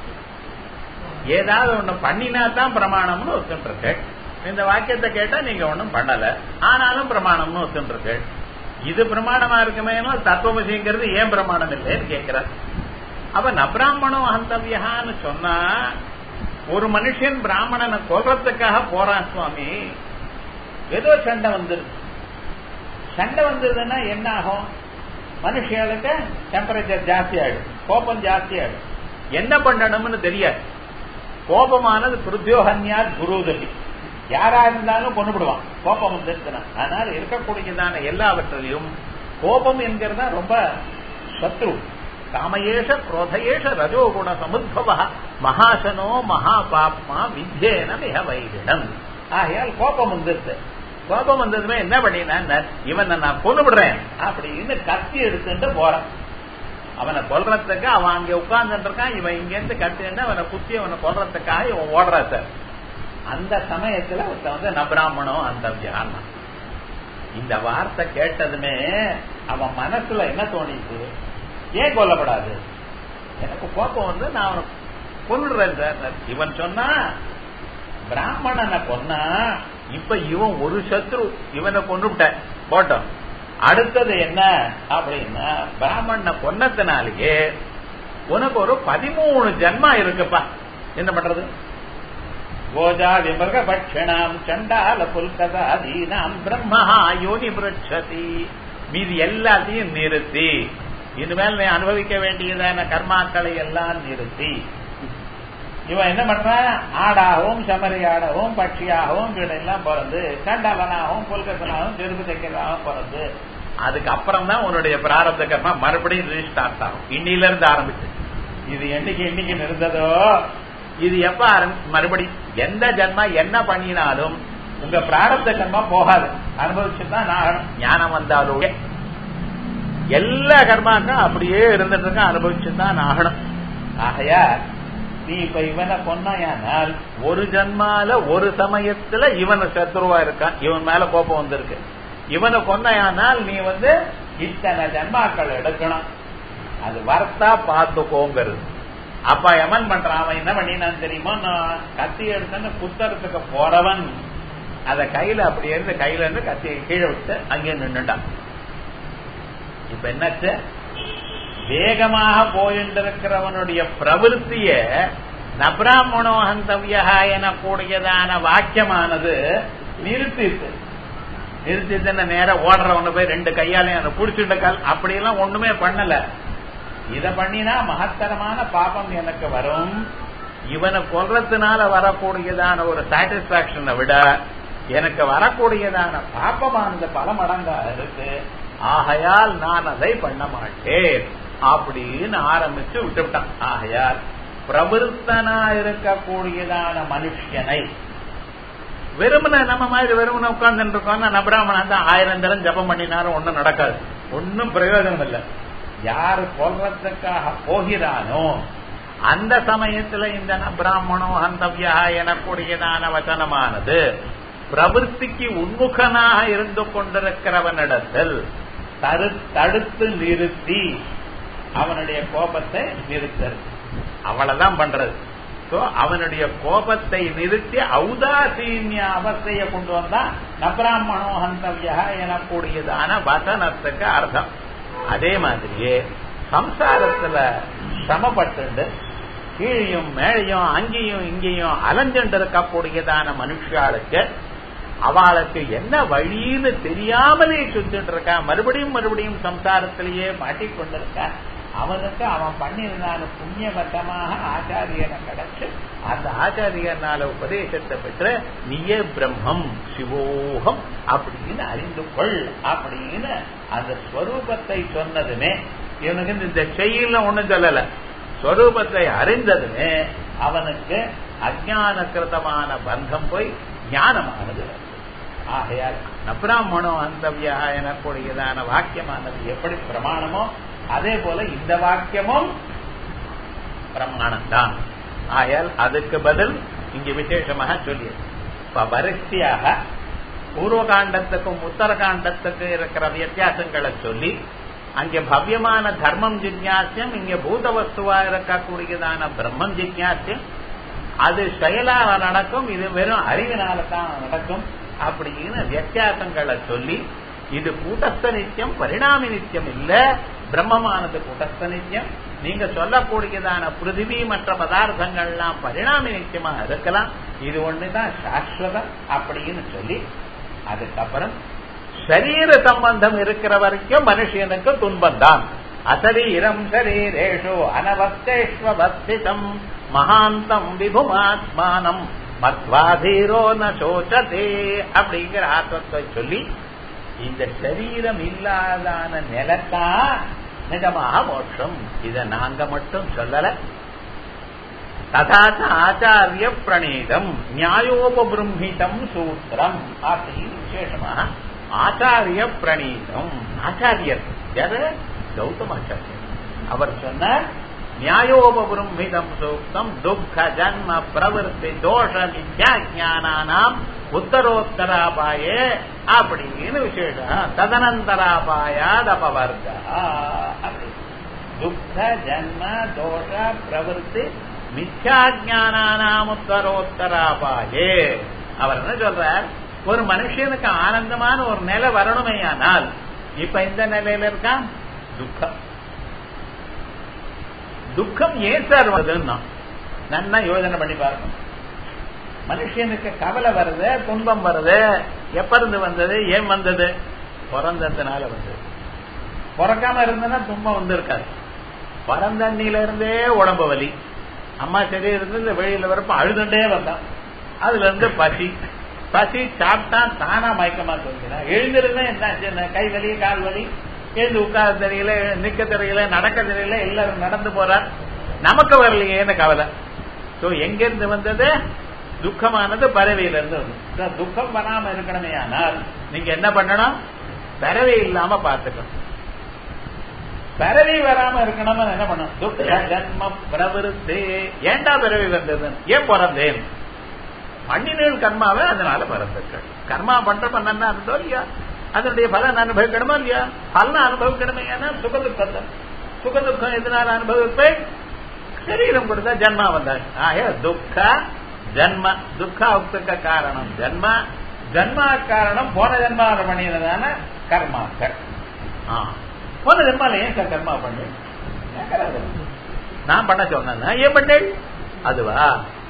ஏதாவது ஒண்ணு பண்ணினா தான் பிரமாணம்னு ஒத்துட்டு இந்த வாக்கியத்தை கேட்டா நீங்க ஒன்றும் பண்ணல ஆனாலும் பிரமாணம்னு ஒத்துட்டு இது பிரமாணமா இருக்குமே தத்துவமசிங்கிறது ஏன் பிரமாணம் இல்லைன்னு கேட்கிறார் அப்ப நபிராமணம் அந்தவியான்னு சொன்னா ஒரு மனுஷன் பிராமணனை கொல்றதுக்காக போறான் சுவாமி ஏதோ சண்டை வந்துருது சண்டை வந்ததுன்னா என்ன ஆகும் மனுஷங்களுக்கு டெம்பரேச்சர் ஜாஸ்தி ஆயிடும் கோபம் ஜாஸ்தி ஆயிடும் என்ன பண்ணணும்னு தெரியாது கோபமானது பிருத்தியோகன்யார் குருதலி யாரா இருந்தாலும் கொண்டுபிடுவான் கோபம் வந்துருச்சுன்னா அதனால இருக்கக்கூடியதான எல்லாவற்றிலையும் கோபம் என்கிறதா ரொம்ப சத்ரு காமயேஷ குரோதயேஷ ரஜோகுண சமுத்பவ மகாசனோ மகாபாப்மா வித்யேன மிக வைரிடம் ஆகையால் கோபம் வந்துருது கோபம் வந்ததுமே என்ன பண்ணினா இவனை நான் கொண்டு விடுறேன் அப்படின்னு கத்தி எடுத்துட்டு போறான் அவனை கொல்றதுக்கு அவன் அங்க உட்கார்ந்துட்டு இருக்கான் இவன் இங்க இருந்து கத்திட்டு அவனை குத்தி அவனை கொல்றதுக்காக இவன் ஓடுறா சார் அந்த சமயத்துல ஒருத்த வந்து நபிராமணம் அந்த வியானா இந்த வார்த்தை கேட்டதுமே அவன் மனசுல என்ன தோணிச்சு ஏன் கொல்லப்படாது எனக்கு கோபம் வந்து நான் அவனை கொண்டுடுறேன் சார் இவன் சொன்னா பிராமணனை கொன்னா இப்ப இவன் ஒரு சத்ரு இவனை கொண்டுட்ட போட்டோம் அடுத்தது என்ன அப்படின்னா பிராமணனை கொன்னத்தினாலேயே உனக்கு ஒரு பதிமூணு ஜன்மா இருக்குப்பா என்ன பண்றது கோஜா விமர்க பட்சணாம் சண்டால புல்கதாதீனாம் பிரம்மஹா யோனி பிரட்சதி மீதி எல்லாத்தையும் நிறுத்தி இனிமேல் நீ அனுபவிக்க வேண்டியதான கர்மாக்களை எல்லாம் நிறுத்தி இவன் என்ன பண்றான் ஆடாகவும் செமறியாடவும் பட்சியாகவும் வீடெல்லாம் பிறந்து சண்டாளனாகவும் புல்கத்தனாகவும் செருப்பு தைக்கிறதாகவும் பிறந்து அதுக்கப்புறம் தான் உன்னுடைய பிராரப்த கர்மா மறுபடியும் ரீஸ்டார்ட் ஆகும் இன்னில இருந்து ஆரம்பிச்சு இது என்னைக்கு என்னைக்கு இருந்ததோ இது எப்ப ஆரம்பி மறுபடியும் எந்த ஜென்மா என்ன பண்ணினாலும் உங்க பிராரப்த கர்மா போகாது அனுபவிச்சுதான் நான் ஞானம் வந்தாலும் எல்லா கர்மாக்கும் அப்படியே இருந்துட்டு இருக்க அனுபவிச்சுதான் ஆகணும் ஆகையா நீ இப்ப இவனை கொன்னாயானால் ஒரு ஜன்மால ஒரு சமயத்துல இவன் சத்ருவா இருக்கான் இவன் மேல கோபம் வந்திருக்கு இவனை கொன்னாயானால் நீ வந்து இத்தனை ஜன்மாக்கள் எடுக்கணும் அது வர்த்தா பார்த்துக்கோங்கிறது அப்ப எமன் பண்றான் அவன் என்ன பண்ணினான் தெரியுமா நான் கத்தி எடுத்தேன்னு புத்தகத்துக்கு போறவன் அத கையில அப்படி இருந்து கையில இருந்து கத்தியை கீழே விட்டு அங்கே நின்றுட்டான் இப்ப என்னாச்சு வேகமாக போயின்றிருக்கிறவனுடைய பிரவருத்திய நபிராமணோஹந்தவியா எனக்கூடியதான வாக்கியமானது நிறுத்திட்டு நிறுத்திட்டு நேரம் ஓடுறவன போய் ரெண்டு கையாலையும் புடிச்சுட்ட கால் அப்படியெல்லாம் ஒண்ணுமே பண்ணல இத பண்ணினா மகத்தரமான பாபம் எனக்கு வரும் இவனை கொல்றதுனால வரக்கூடியதான ஒரு சாட்டிஸ்பாக்சனை விட எனக்கு வரக்கூடியதான பாப்பமானது பல மடங்கா இருக்கு ஆகையால் நான் அதை பண்ண மாட்டேன் அப்படின்னு ஆரம்பிச்சு விட்டுவிட்டான் ஆகையால் பிரபுத்தனா இருக்கக்கூடியதான மனுஷனை வெறுமன நம்ம மாதிரி வெறுமன உட்கார்ந்து இருக்கோம்னா நபிராமணன் தான் ஆயிரம் தரம் ஜபம் பண்ணினாலும் ஒண்ணும் நடக்காது ஒன்னும் பிரயோஜனம் இல்லை யாரு கொல்றதுக்காக போகிறானோ அந்த சமயத்துல இந்த பிராமணோ ஹந்தவியா எனக்கூடியதான வச்சனமானது பிரவருத்திக்கு உன்முகனாக இருந்து கொண்டிருக்கிறவனிடத்தில் தரு தடுத்து நிறுத்தி அவனுடைய கோபத்தை நிறுத்தல் அவ்வளவுதான் பண்றது சோ அவனுடைய கோபத்தை நிறுத்தி ஔதாசீன்ய அவஸ்தைய கொண்டு வந்தா நபிராமணோ ஹந்தவியா எனக்கூடியதான வசனத்துக்கு அர்த்தம் அதே மாதிரியே சம்சாரத்துல சிரமப்பட்டு கீழையும் மேழையும் அங்கேயும் இங்கேயும் அலைஞ்சுட்டு இருக்கக்கூடியதான மனுஷாளுக்கு அவளுக்கு என்ன வழின்னு தெரியாமலே சுத்திட்டு இருக்கா மறுபடியும் மறுபடியும் சம்சாரத்திலேயே மாட்டிக்கொண்டிருக்கா அவனுக்கு அவன் பண்ணியிருந்தான புண்ணியவசமாக ஆச்சாரியனை கிடைச்சு அந்த ஆச்சாரியனால உபதேசத்தை பெற்று நீயே பிரம்மம் சிவோகம் அப்படின்னு அறிந்து கொள் அப்படின்னு அந்த ஸ்வரூபத்தை சொன்னதுமே இவனுக்கு இந்த செயல ஒண்ணும் சொல்லல ஸ்வரூபத்தை அறிந்ததுமே அவனுக்கு அஜான கிருதமான பந்தம் போய் ஞானமானது ஆகையால் நபிராமணோ அந்தவியா எனக்கூடியதான வாக்கியமானது எப்படி பிரமாணமோ அதே போல இந்த வாக்கியமும் பிரமாணம் தான் ஆயால் அதுக்கு பதில் இங்க விசேஷமாக சொல்லியது இப்ப வரிசையாக பூர்வகாண்டத்துக்கும் உத்தரகாண்டத்துக்கு இருக்கிற வித்தியாசங்களை சொல்லி அங்கே பவ்யமான தர்மம் ஜிக்யாசியம் இங்க பூத வஸ்துவா இருக்கக்கூடியதான பிரம்மம் ஜிக்யாசியம் அது செயலாக நடக்கும் இது வெறும் அறிவினால தான் நடக்கும் அப்படின்னு வித்தியாசங்களை சொல்லி இது கூட்டஸ்த நித்தியம் பரிணாமி நித்தியம் இல்ல பிரம்மமானது கூட்டஸ்த நித்தியம் நீங்க சொல்லக்கூடியதான பிருத்திவி மற்ற பதார்த்தங்கள்லாம் பரிணாமி நித்தியமா இருக்கலாம் இது ஒண்ணுதான் சாஸ்வதம் அப்படின்னு சொல்லி அதுக்கப்புறம் சரீர சம்பந்தம் இருக்கிற வரைக்கும் மனுஷனுக்கு துன்பம் தான் அசரீரம் சரீரேஷு அனவஸ்தேஷ்வஸ்திதம் மகாந்தம் விபுமாத்மானம் மத்வாதீரோ நோச்சதே அப்படிங்கிற ஆத்மத்தை சொல்லி இந்த சரீரம் இல்லாதான நிலத்தான் நிஜமாக மோட்சம் இத நாங்க மட்டும் சொல்லல ததாச்ச ஆச்சாரிய பிரணீதம் நியாயோபபிரம்மிதம் சூத்திரம் அப்படின்னு விசேஷமாக ஆச்சாரிய பிரணீதம் ஆச்சாரியர் யாரு கௌதமாச்சாரியர் அவர் சொன்னார் நியாயோபபிரம்மிதம் சூக்தம் துக்க ஜன்ம பிரவருத்தி தோஷ வித்யாஜானாம் உத்தரோத்தராபாயே அப்படின்னு விசேஷம் ததனந்தராபாயாத் அபவர்க துக்க ஜன்ம தோஷ பிரவருத்தி மித்யாஜானாம் உத்தரோத்தராபாயே அவர் என்ன சொல்றார் ஒரு மனுஷனுக்கு ஆனந்தமான ஒரு நிலை வரணுமேயானால் இப்ப இந்த நிலையில இருக்கான் துக்கம் துக்கம் ஏன் சார் வருதுன்னா நன்னா யோஜனை பண்ணி பாருங்க மனுஷனுக்கு கவலை வருது துன்பம் வருது எப்ப இருந்து வந்தது ஏன் வந்தது பிறந்ததுனால வந்தது பிறக்காம இருந்ததுன்னா துன்பம் வந்து இருக்காது பிறந்தண்ணில இருந்தே உடம்பு வலி அம்மா சரீரத்துல வெளியில வரப்ப அழுதுண்டே வந்தான் அதுல இருந்து பசி பசி சாப்பிட்டா தானா மயக்கமா தூங்கினான் எழுந்திருந்தா என்ன கை வலி கால் வலி எழுந்து உட்கார தெரியல நிக்க தெரியல நடக்க தெரியல எல்லாரும் நடந்து போறார் நமக்கு வரலையேன்னு கவலை சோ எங்க இருந்து வந்தது துக்கமானது பறவையில இருந்து வந்து துக்கம் வராம இருக்கணுமே ஆனால் நீங்க என்ன பண்ணணும் பறவை இல்லாம பார்த்துக்கணும் பிறவி வராம இருக்கணும்னு என்ன பண்ணும் துக்க ஜன்ம பிரவருத்தே ஏண்டா பிறவி வந்தது ஏன் பிறந்தேன் மண்ணினேள் கர்மாவே அதனால பிறந்திருக்கள் கர்மா பண்ற பண்ணா இருந்தோ இல்லையா அதனுடைய பலன் அனுபவிக்கணுமா இல்லையா பலன் அனுபவிக்கணுமே ஏன்னா சுக துக்கத்தை சுக துக்கம் எதனால அனுபவிப்பேன் சரீரம் கொடுத்தா ஜன்மா வந்தாச்சு ஆக துக்க ஜன்ம துக்காவுக்கு காரணம் ஜன்ம ஜன்மா காரணம் போன ஜன்மாவில் பண்ணினதான கர்மாக்கள் போன ஜென்மால ஏன் சார் கர்மா பண்ணு நான் பண்ண சொன்னேன் ஏன் பண்ணேன் அதுவா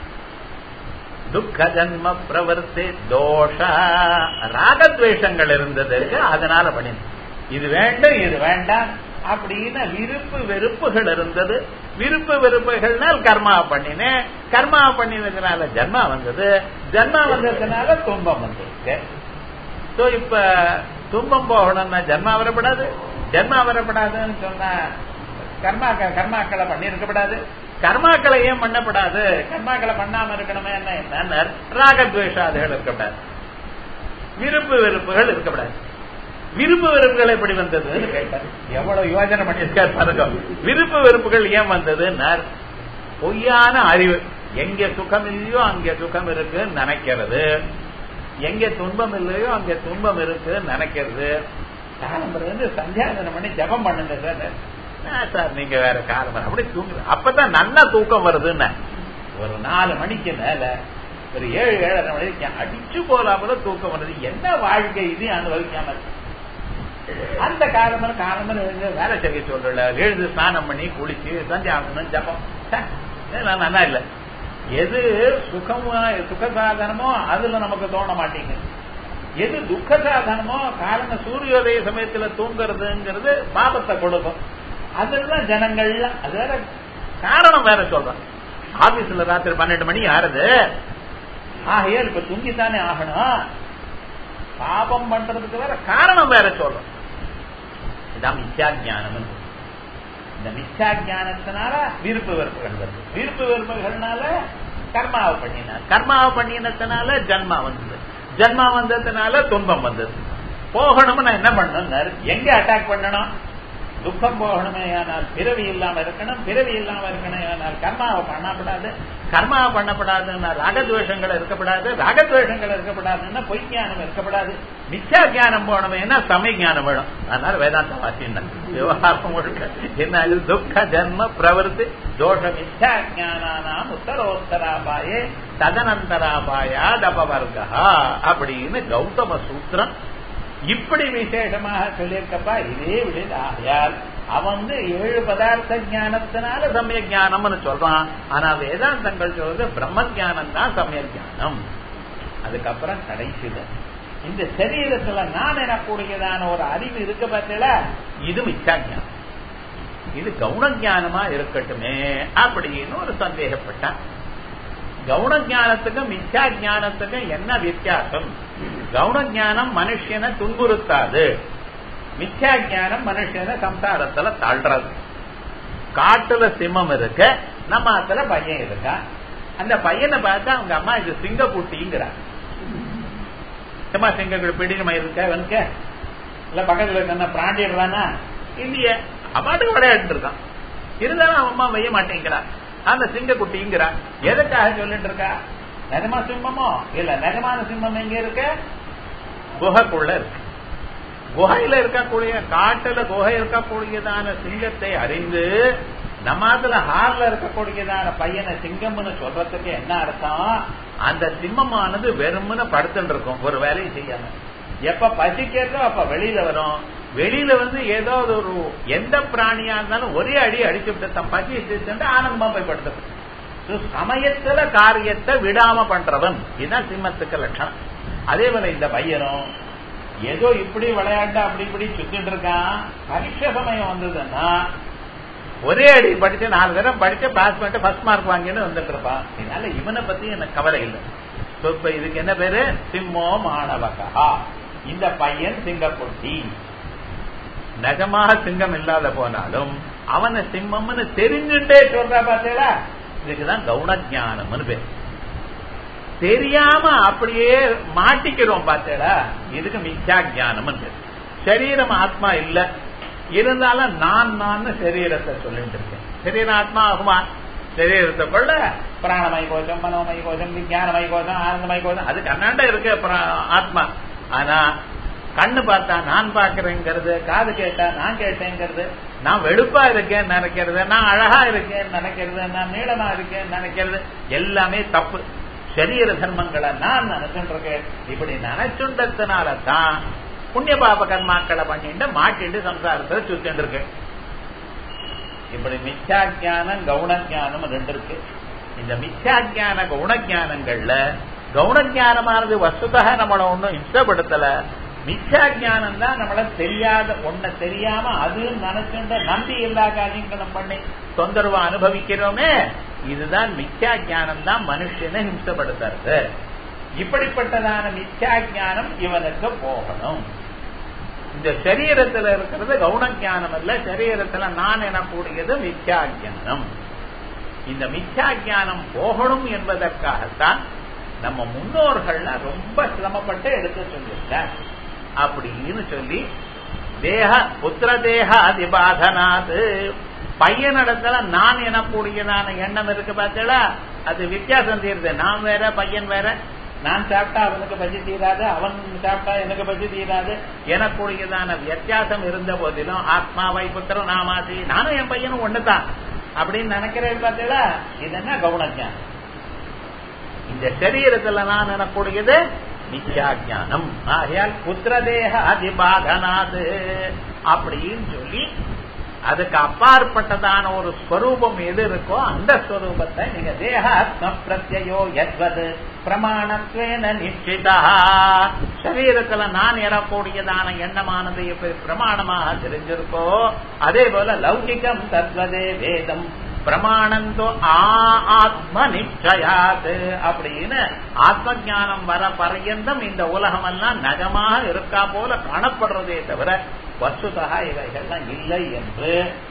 துக்க ஜன்ம பிரவர்த்தி தோஷ ராகத்வேஷங்கள் இருந்ததற்கு அதனால பண்ணினேன் இது வேண்டும் இது வேண்டாம் அப்படின்னு விருப்பு வெறுப்புகள் இருந்தது விருப்பு வெறுப்புகள்னால் கர்மா பண்ணினேன் கர்மா பண்ணினதுனால ஜன்மா வந்தது ஜன்மா வந்ததுனால துன்பம் வந்திருக்கு சோ இப்ப துன்பம் போகணும்னா ஜன்மா வரப்படாது ஜென்மா வரப்படாதுன்னு சொன்னா கர்மா கர்மாக்களை பண்ணி இருக்கப்படாது கர்மாக்களை ஏன் பண்ணப்படாது கர்மாக்களை பண்ணாம இருக்கணுமே என்ன என்ன ராகத்வேஷாதிகள் இருக்கக்கூடாது விருப்பு வெறுப்புகள் இருக்கக்கூடாது விருப்பு வெறுப்புகள் எப்படி வந்ததுன்னு கேட்டார் எவ்வளவு யோஜனை பண்ணியிருக்காரு பாருங்க விருப்பு வெறுப்புகள் ஏன் வந்ததுன்னார் பொய்யான அறிவு எங்க சுகம் இல்லையோ அங்க சுகம் இருக்குன்னு நினைக்கிறது எங்க துன்பம் இல்லையோ அங்க துன்பம் இருக்குன்னு நினைக்கிறது காலம்பரம் வந்து சந்தியாதனம் பண்ணி ஜபம் பண்ணுங்க சார் சார் நீங்க வேற காலம்பரம் அப்படி தூங்குற அப்பதான் நல்லா தூக்கம் வருதுன்னு ஒரு நாலு மணிக்கு மேல ஒரு ஏழு ஏழரை மணிக்கு அடிச்சு போலாமல தூக்கம் வருது என்ன வாழ்க்கை இது அனுபவிக்காம அந்த காலம்பரம் காலம்பரம் வேலை செய்ய சொல்லல எழுது ஸ்நானம் பண்ணி குளிச்சு சந்தியாவனம் ஜபம் நல்லா இல்ல எது சுகமா சுக சாதனமோ அதுல நமக்கு தோண மாட்டேங்குது எது துக்க சாதனமோ காரணம் சூரியோதய சமயத்துல தூங்குறதுங்கிறது பாபத்தை கொடுக்கும் அதுதான் ஜனங்கள்லாம் அது வேற காரணம் வேற சொல்றேன் ஆபீஸ்ல ராத்திரி பன்னெண்டு மணி ஆறுது ஆகையா இப்ப தூங்கித்தானே ஆகணும் பாபம் பண்றதுக்கு வேற காரணம் வேற சொல்றோம் இதான் மித்யா ஜானம் இந்த மித்யா ஜானத்தினால விருப்பு வெறுப்புகள் வருது விருப்பு வெறுப்புகள்னால கர்மாவை பண்ணினார் கர்மாவை பண்ணினதுனால ஜன்மா வந்தது ஜன்மா வந்ததுனால துன்பம் வந்தது போகணும்னு நான் என்ன பண்ணணும் எங்க அட்டாக் பண்ணணும் துக்கம் போகணுமே ஆனால் பிறவி இல்லாம இருக்கணும் பிறவி இல்லாம இருக்கணும் ஆனால் கர்மாவை பண்ணப்படாது கர்மாவை பண்ணப்படாதுன்னா ராகத்வேஷங்கள் இருக்கப்படாது ராகத்வேஷங்கள் இருக்கப்படாதுன்னா பொய் ஞானம் இருக்கப்படாது மிச்சா ஜானம் போகணுமேனா சமய ஞானம் வேணும் அதனால வேதாந்த வாசியம் விவகாரம் முழுக்க என்ன துக்க ஜன்ம பிரவருத்தி தோஷ மிச்சா ஜானானாம் உத்தரோத்தராபாயே ததனந்தராபாயா தபவர்கா அப்படின்னு கௌதம சூத்திரம் இப்படி விசேஷமாக சொல்லியிருக்கப்பா இதே விட ஆகையால் அவன் வந்து ஏழு பதார்த்த ஞானத்தினால சமய ஞானம்னு சொல்றான் ஆனா வேதாந்தங்கள் சொல்றது பிரம்ம ஜானம் தான் சமய ஜானம் அதுக்கப்புறம் கடைசியில இந்த சரீரத்துல நான் எனக்கூடியதான ஒரு அறிவு இருக்கு பார்த்தல இது மிச்சா ஞானம் இது கவுன ஞானமா இருக்கட்டுமே அப்படின்னு ஒரு சந்தேகப்பட்டான் கவுன ஞானத்துக்கும் மிச்சா ஞானத்துக்கும் என்ன வித்தியாசம் கவுன ஞானம் மனுஷனை துன்புறுத்தாது மிச்சா ஞானம் மனுஷனை சம்சாரத்துல தள்ளுறது காட்டுல சிம்மம் இருக்கு நம்ம அதுல பையன் இருக்கா அந்த பையனை பார்த்தா அவங்க அம்மா இது சிங்க குட்டிங்கிறாங்க சும்மா சிங்கங்கள் பிடினமா இருக்க வெனுக்க இல்ல பக்கத்துல இருக்க பிராண்டிடுறானா இல்லையே அம்மாட்டுக்கு விளையாட்டு இருக்கான் இருந்தாலும் அவன் அம்மா வைய மாட்டேங்கிறான் அந்த சிங்க குட்டிங்கிறா எதுக்காக சொல்லிட்டு இருக்கா நிஜமா சிம்மமோ இல்ல நிஜமான சிம்மம் எங்க இருக்கு குகைக்குள்ள இருக்கு குகையில இருக்கக்கூடிய காட்டுல குகை இருக்கக்கூடியதான சிங்கத்தை அறிந்து நம்மாத்துல ஹார்ல இருக்கக்கூடியதான பையனை சிங்கம்னு சொல்றதுக்கு என்ன அர்த்தம் அந்த சிம்மமானது வெறும்னு படுத்துட்டு இருக்கும் ஒரு வேலையும் செய்யாம எப்ப பசிக்கிறதோ அப்ப வெளியில வரும் வெளியில வந்து ஏதாவது ஒரு எந்த பிராணியா இருந்தாலும் ஒரே அடி அடிச்சு விட்டு தம் பசி சென்று ஆனந்தமா போய் படுத்து சமயத்துல காரியத்தை விடாம பண்றவன் இதுதான் சிம்மத்துக்கு லட்சணம் அதே போல இந்த பையனும் ஏதோ இப்படி விளையாட்டு அப்படி இப்படி சுத்திட்டு இருக்கான் பரீட்சை சமயம் வந்ததுன்னா ஒரே அடி படிச்சு நாலு தடவை படிச்சு பாஸ் பண்ணிட்டு ஃபர்ஸ்ட் மார்க் வாங்கின்னு வந்துட்டு இருப்பான் இதனால இவனை பத்தி எனக்கு கவலை இல்லை இப்ப இதுக்கு என்ன பேரு சிம்மோ மாணவகா இந்த பையன் சிங்கக்குட்டி நிஜமாக சிங்கம் இல்லாத போனாலும் அவனை சிம்மம்னு தெரிஞ்சுட்டே சொல்றா பார்த்தீங்களா இதுக்குதான் கவுனஜானம்னு பேர் தெரியாம அப்படியே மாட்டிக்கிறோம் பார்த்தேடா இதுக்கு மித்யா ஜானம்னு பேர் சரீரம் ஆத்மா இல்ல இருந்தாலும் நான் நான் சரீரத்தை சொல்லிட்டு இருக்கேன் சரீரம் ஆத்மா ஆகுமா சரீரத்தை கொள்ள பிராணமய கோஷம் மனோமய கோஷம் விஞ்ஞானமய கோஷம் ஆனந்தமய கோஷம் அது கண்ணாண்ட இருக்கு ஆத்மா ஆனா கண்ணு பார்த்தா நான் பாக்குறேங்கிறது காது கேட்டா நான் கேட்டேங்கிறது நான் வெளுப்பா இருக்கேன் நினைக்கிறது நான் அழகா இருக்கேன் நினைக்கிறது நான் நீளமா இருக்கேன் நினைக்கிறது எல்லாமே தப்பு சரீர தர்மங்களை நான் நினைச்சுருக்கேன் இப்படி நினைச்சுண்டதுனால தான் புண்ணிய பாப கர்மாக்களை பண்ணிட்டு மாட்டிட்டு சம்சாரத்தை சுத்திட்டு இருக்கேன் இப்படி மித்யா ஜானம் கவுனஜானம் ரெண்டு இருக்கு இந்த மித்யா ஜான கவுனஜானங்கள்ல கவுனஜானமானது வசுதாக நம்மளை ஒன்றும் இஷ்டப்படுத்தல மித்யா ஜானம் தான் நம்மள தெரியாத ஒன்ன தெரியாம அது நினைச்சுட்ட நம்பி எல்லா காரியங்களும் பண்ணி தொந்தரவு அனுபவிக்கிறோமே இதுதான் மித்யா ஜானம் தான் மனுஷனை ஹிம்சப்படுத்துறது இப்படிப்பட்டதான மித்யா ஜானம் இவனுக்கு போகணும் இந்த சரீரத்துல இருக்கிறது கவுன ஜானம் அல்ல சரீரத்துல நான் எனக்கூடியது மித்யா ஜானம் இந்த மித்யா ஜானம் போகணும் என்பதற்காகத்தான் நம்ம முன்னோர்கள்லாம் ரொம்ப சிரமப்பட்டு எடுத்து சொல்லியிருக்கார் அப்படின்னு சொல்லி தேக புத்திர தேக அதிபாதனாது பையனிடத்துல நான் எனக்கூடியதான எண்ணம் இருக்கு பார்த்தீங்களா அது வித்தியாசம் தீருது நான் வேற பையன் வேற நான் சாப்பிட்டா அவனுக்கு பசி தீராது அவன் சாப்பிட்டா எனக்கு பசி தீராது எனக்குரியதான வித்தியாசம் இருந்த போதிலும் ஆத்மாவை புத்திரம் நாமாதி நானும் என் பையனும் ஒண்ணுதான் அப்படின்னு நினைக்கிறேன் பார்த்தீங்களா இது என்ன கவுனஜானம் இந்த சரீரத்துல நான் எனக்கூடியது நித்யாஜானம் ஆகையால் புத்திரதேக அதிபாகனாது அப்படின்னு சொல்லி அதுக்கு அப்பாற்பட்டதான ஒரு ஸ்வரூபம் எது இருக்கோ அந்த ஸ்வரூபத்தை நீங்க தேக ஆத்ம பிரத்யோ எத்வது பிரமாணத்வேன நிச்சிதா சரீரத்துல நான் எறக்கூடியதான எண்ணமானது எப்படி பிரமாணமாக தெரிஞ்சிருக்கோ அதே போல லௌகிகம் தத்வதே வேதம் பிரமாணந்தோ ஆத்ம நிச்சயாது அப்படின்னு ஆத்ம ஜானம் வர பர்யந்தம் இந்த உலகம் எல்லாம் நகமாக இருக்கா போல காணப்படுறதே தவிர வசுதா இவைகள்லாம் இல்லை என்று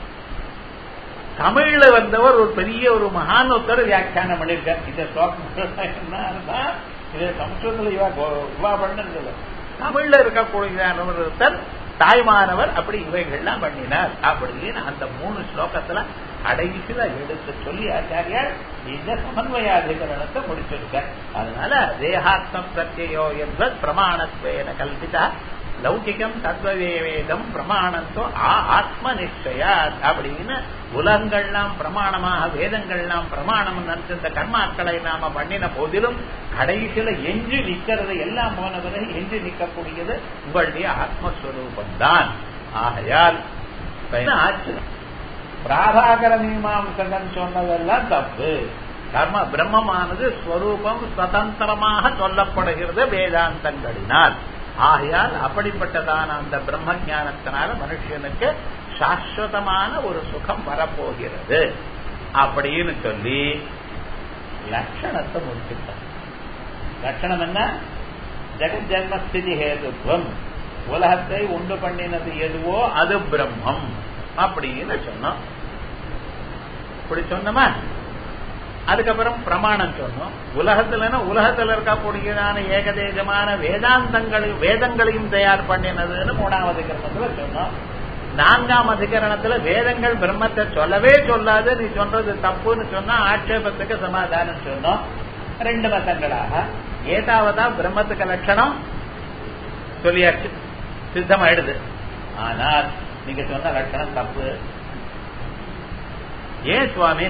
தமிழ்ல வந்தவர் ஒரு பெரிய ஒரு மகானோத்தர் வியாக்கியானம் பண்ணிருக்கார் இந்த என்ன இது சமஸ்கிருதத்துல இவா இவா பண்ணது தமிழ்ல இருக்கக்கூடிய ஒருத்தர் தாய்மானவர் அப்படி இவைகள்லாம் பண்ணினார் அப்படின்னு அந்த மூணு ஸ்லோகத்துல கடைசியில எடுத்து சொல்லி ஆச்சாரியார் இந்த சமன்வயாதிகரணத்தை முடிச்சிருக்க அதனால தேகாத்ம பிரத்யோ என்பது பிரமாணத்வேன கல்பிதா லௌகிகம் தத்வவேதம் பிரமாணத்தோ ஆத்ம நிச்சயா அப்படின்னு உலகங்கள்லாம் பிரமாணமாக வேதங்கள்லாம் பிரமாணம் நினைச்சிருந்த கர்மாக்களை நாம பண்ணின போதிலும் கடைசியில எஞ்சி நிக்கிறது எல்லாம் போன பிறகு எஞ்சி நிற்கக்கூடியது உங்களுடைய ஆத்மஸ்வரூபம் தான் ஆகையால் ஆச்சு பிராபாகர மீமாம்சகன் சொன்னதெல்லாம் தப்பு கர்ம பிரம்மமானது ஸ்வரூபம் சுதந்திரமாக சொல்லப்படுகிறது வேதாந்தங்களினால் ஆகையால் அப்படிப்பட்டதான அந்த பிரம்ம ஜானத்தினால மனுஷனுக்கு சாஸ்வதமான ஒரு சுகம் வரப்போகிறது அப்படின்னு சொல்லி லட்சணத்தை முடிச்சுட்டார் லட்சணம் என்ன ஜெகத் ஜென்மஸ்திதி ஹேதுத்வம் உலகத்தை உண்டு பண்ணினது எதுவோ அது பிரம்மம் அப்படின்னு சொன்னோம் இப்படி சொன்னோமா அதுக்கப்புறம் பிரமாணம் சொன்னோம் உலகத்துல உலகத்துல இருக்கக்கூடியதான ஏகதேசமான வேதாந்தங்களையும் வேதங்களையும் தயார் பண்ணினதுன்னு மூணாவது அதிகரணத்துல சொன்னோம் நான்காம் அதிகரணத்துல வேதங்கள் பிரம்மத்தை சொல்லவே சொல்லாது நீ சொல்றது தப்புன்னு சொன்னா ஆட்சேபத்துக்கு சமாதானம் சொன்னோம் ரெண்டு மதங்களாக ஏதாவதா பிரம்மத்துக்கு லட்சணம் சொல்லியாச்சு சித்தமாயிடுது ஆனால் நீங்க சொன்ன லட்சணம் தப்பு ஏன் சுவாமி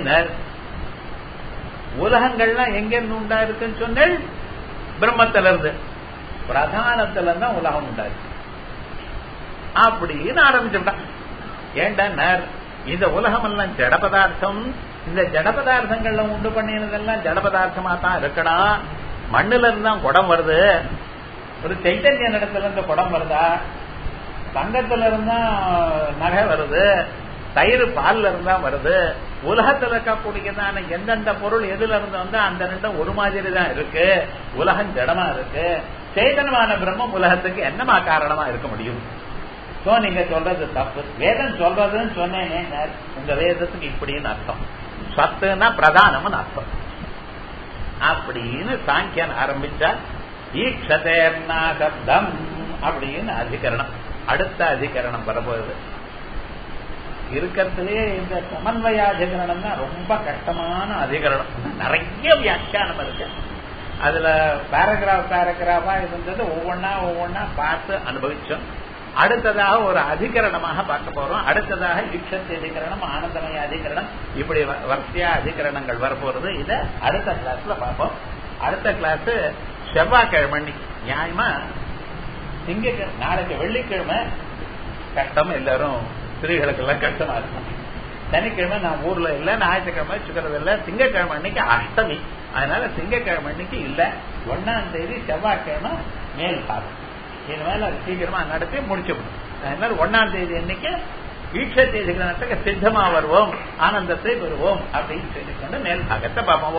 உலகங்கள்லாம் எங்கிருந்து உண்டா இருக்குன்னு சொன்னேன் பிரம்மத்தில இருந்து பிரதானத்துல தான் உலகம் உண்டாச்சு அப்படின்னு ஆரம்பிச்சுட்டான் ஏண்டா இந்த உலகம் எல்லாம் ஜட பதார்த்தம் இந்த ஜட பதார்த்தங்கள்ல உண்டு பண்ணினதெல்லாம் ஜட பதார்த்தமா தான் இருக்கணும் மண்ணுல இருந்து தான் குடம் வருது ஒரு சைத்தன்ய இடத்துல இருந்து குடம் வருதா தங்கத்துல இருந்தா நகை வருது தயிர் பால்ல இருந்தா வருது உலகத்துல இருக்கக்கூடியதான எந்தெந்த பொருள் எதுல இருந்து வந்தா அந்த ரெண்டும் ஒரு மாதிரி தான் இருக்கு உலகம் ஜடமா இருக்கு சேதனமான பிரம்மம் உலகத்துக்கு என்னமா காரணமா இருக்க முடியும் சோ நீங்க சொல்றது தப்பு வேதம் சொல்றதுன்னு சொன்னேனே உங்க வேதத்துக்கு இப்படின்னு அர்த்தம் சத்துனா பிரதானம்னு அர்த்தம் அப்படின்னு சாங்கியன் ஆரம்பிச்சா ஈக்ஷதேர்னா சப்தம் அப்படின்னு அதிகரணம் அடுத்த அதிகரணம் வரப்போகுது இருக்கிறதுலே இந்த சமன்வயாதிகரணம் தான் ரொம்ப கஷ்டமான அதிகரணம் நிறைய வியாக்கியானம் இருக்கு அதுல பேராகிராஃப் பேராகிராஃபா இருந்தது ஒவ்வொன்னா ஒவ்வொன்னா பார்த்து அனுபவிச்சோம் அடுத்ததாக ஒரு அதிகரணமாக பார்க்க போறோம் அடுத்ததாக ஈக்ஷத் அதிகரணம் ஆனந்தமய அதிகரணம் இப்படி வரிசையா அதிகரணங்கள் வரப்போறது இத அடுத்த கிளாஸ்ல பார்ப்போம் அடுத்த கிளாஸ் செவ்வாய்க்கிழமை நியாயமா திங்கக்கிழமை நாளைக்கு வெள்ளிக்கிழமை கஷ்டம் எல்லாரும் ஸ்திரீகளுக்கெல்லாம் கஷ்டமா இருக்கும் சனிக்கிழமை நான் ஊர்ல இல்ல ஞாயிற்றுக்கிழமை சுக்கரது இல்ல திங்கக்கிழமை அன்னைக்கு அஷ்டமி அதனால திங்கக்கிழமை அன்னைக்கு இல்ல ஒன்னாம் தேதி செவ்வாய்க்கிழமை மேல் பாகம் இனிமேல் அது சீக்கிரமா நடத்தி முடிச்சுக்கணும் அதனால ஒன்னாம் தேதி அன்னைக்கு ஈட்ச தேதி சித்தமா வருவோம் ஆனந்தத்தை பெறுவோம் அப்படின்னு சொல்லிக்கொண்டு மேல் பாகத்தை பார்ப்போம்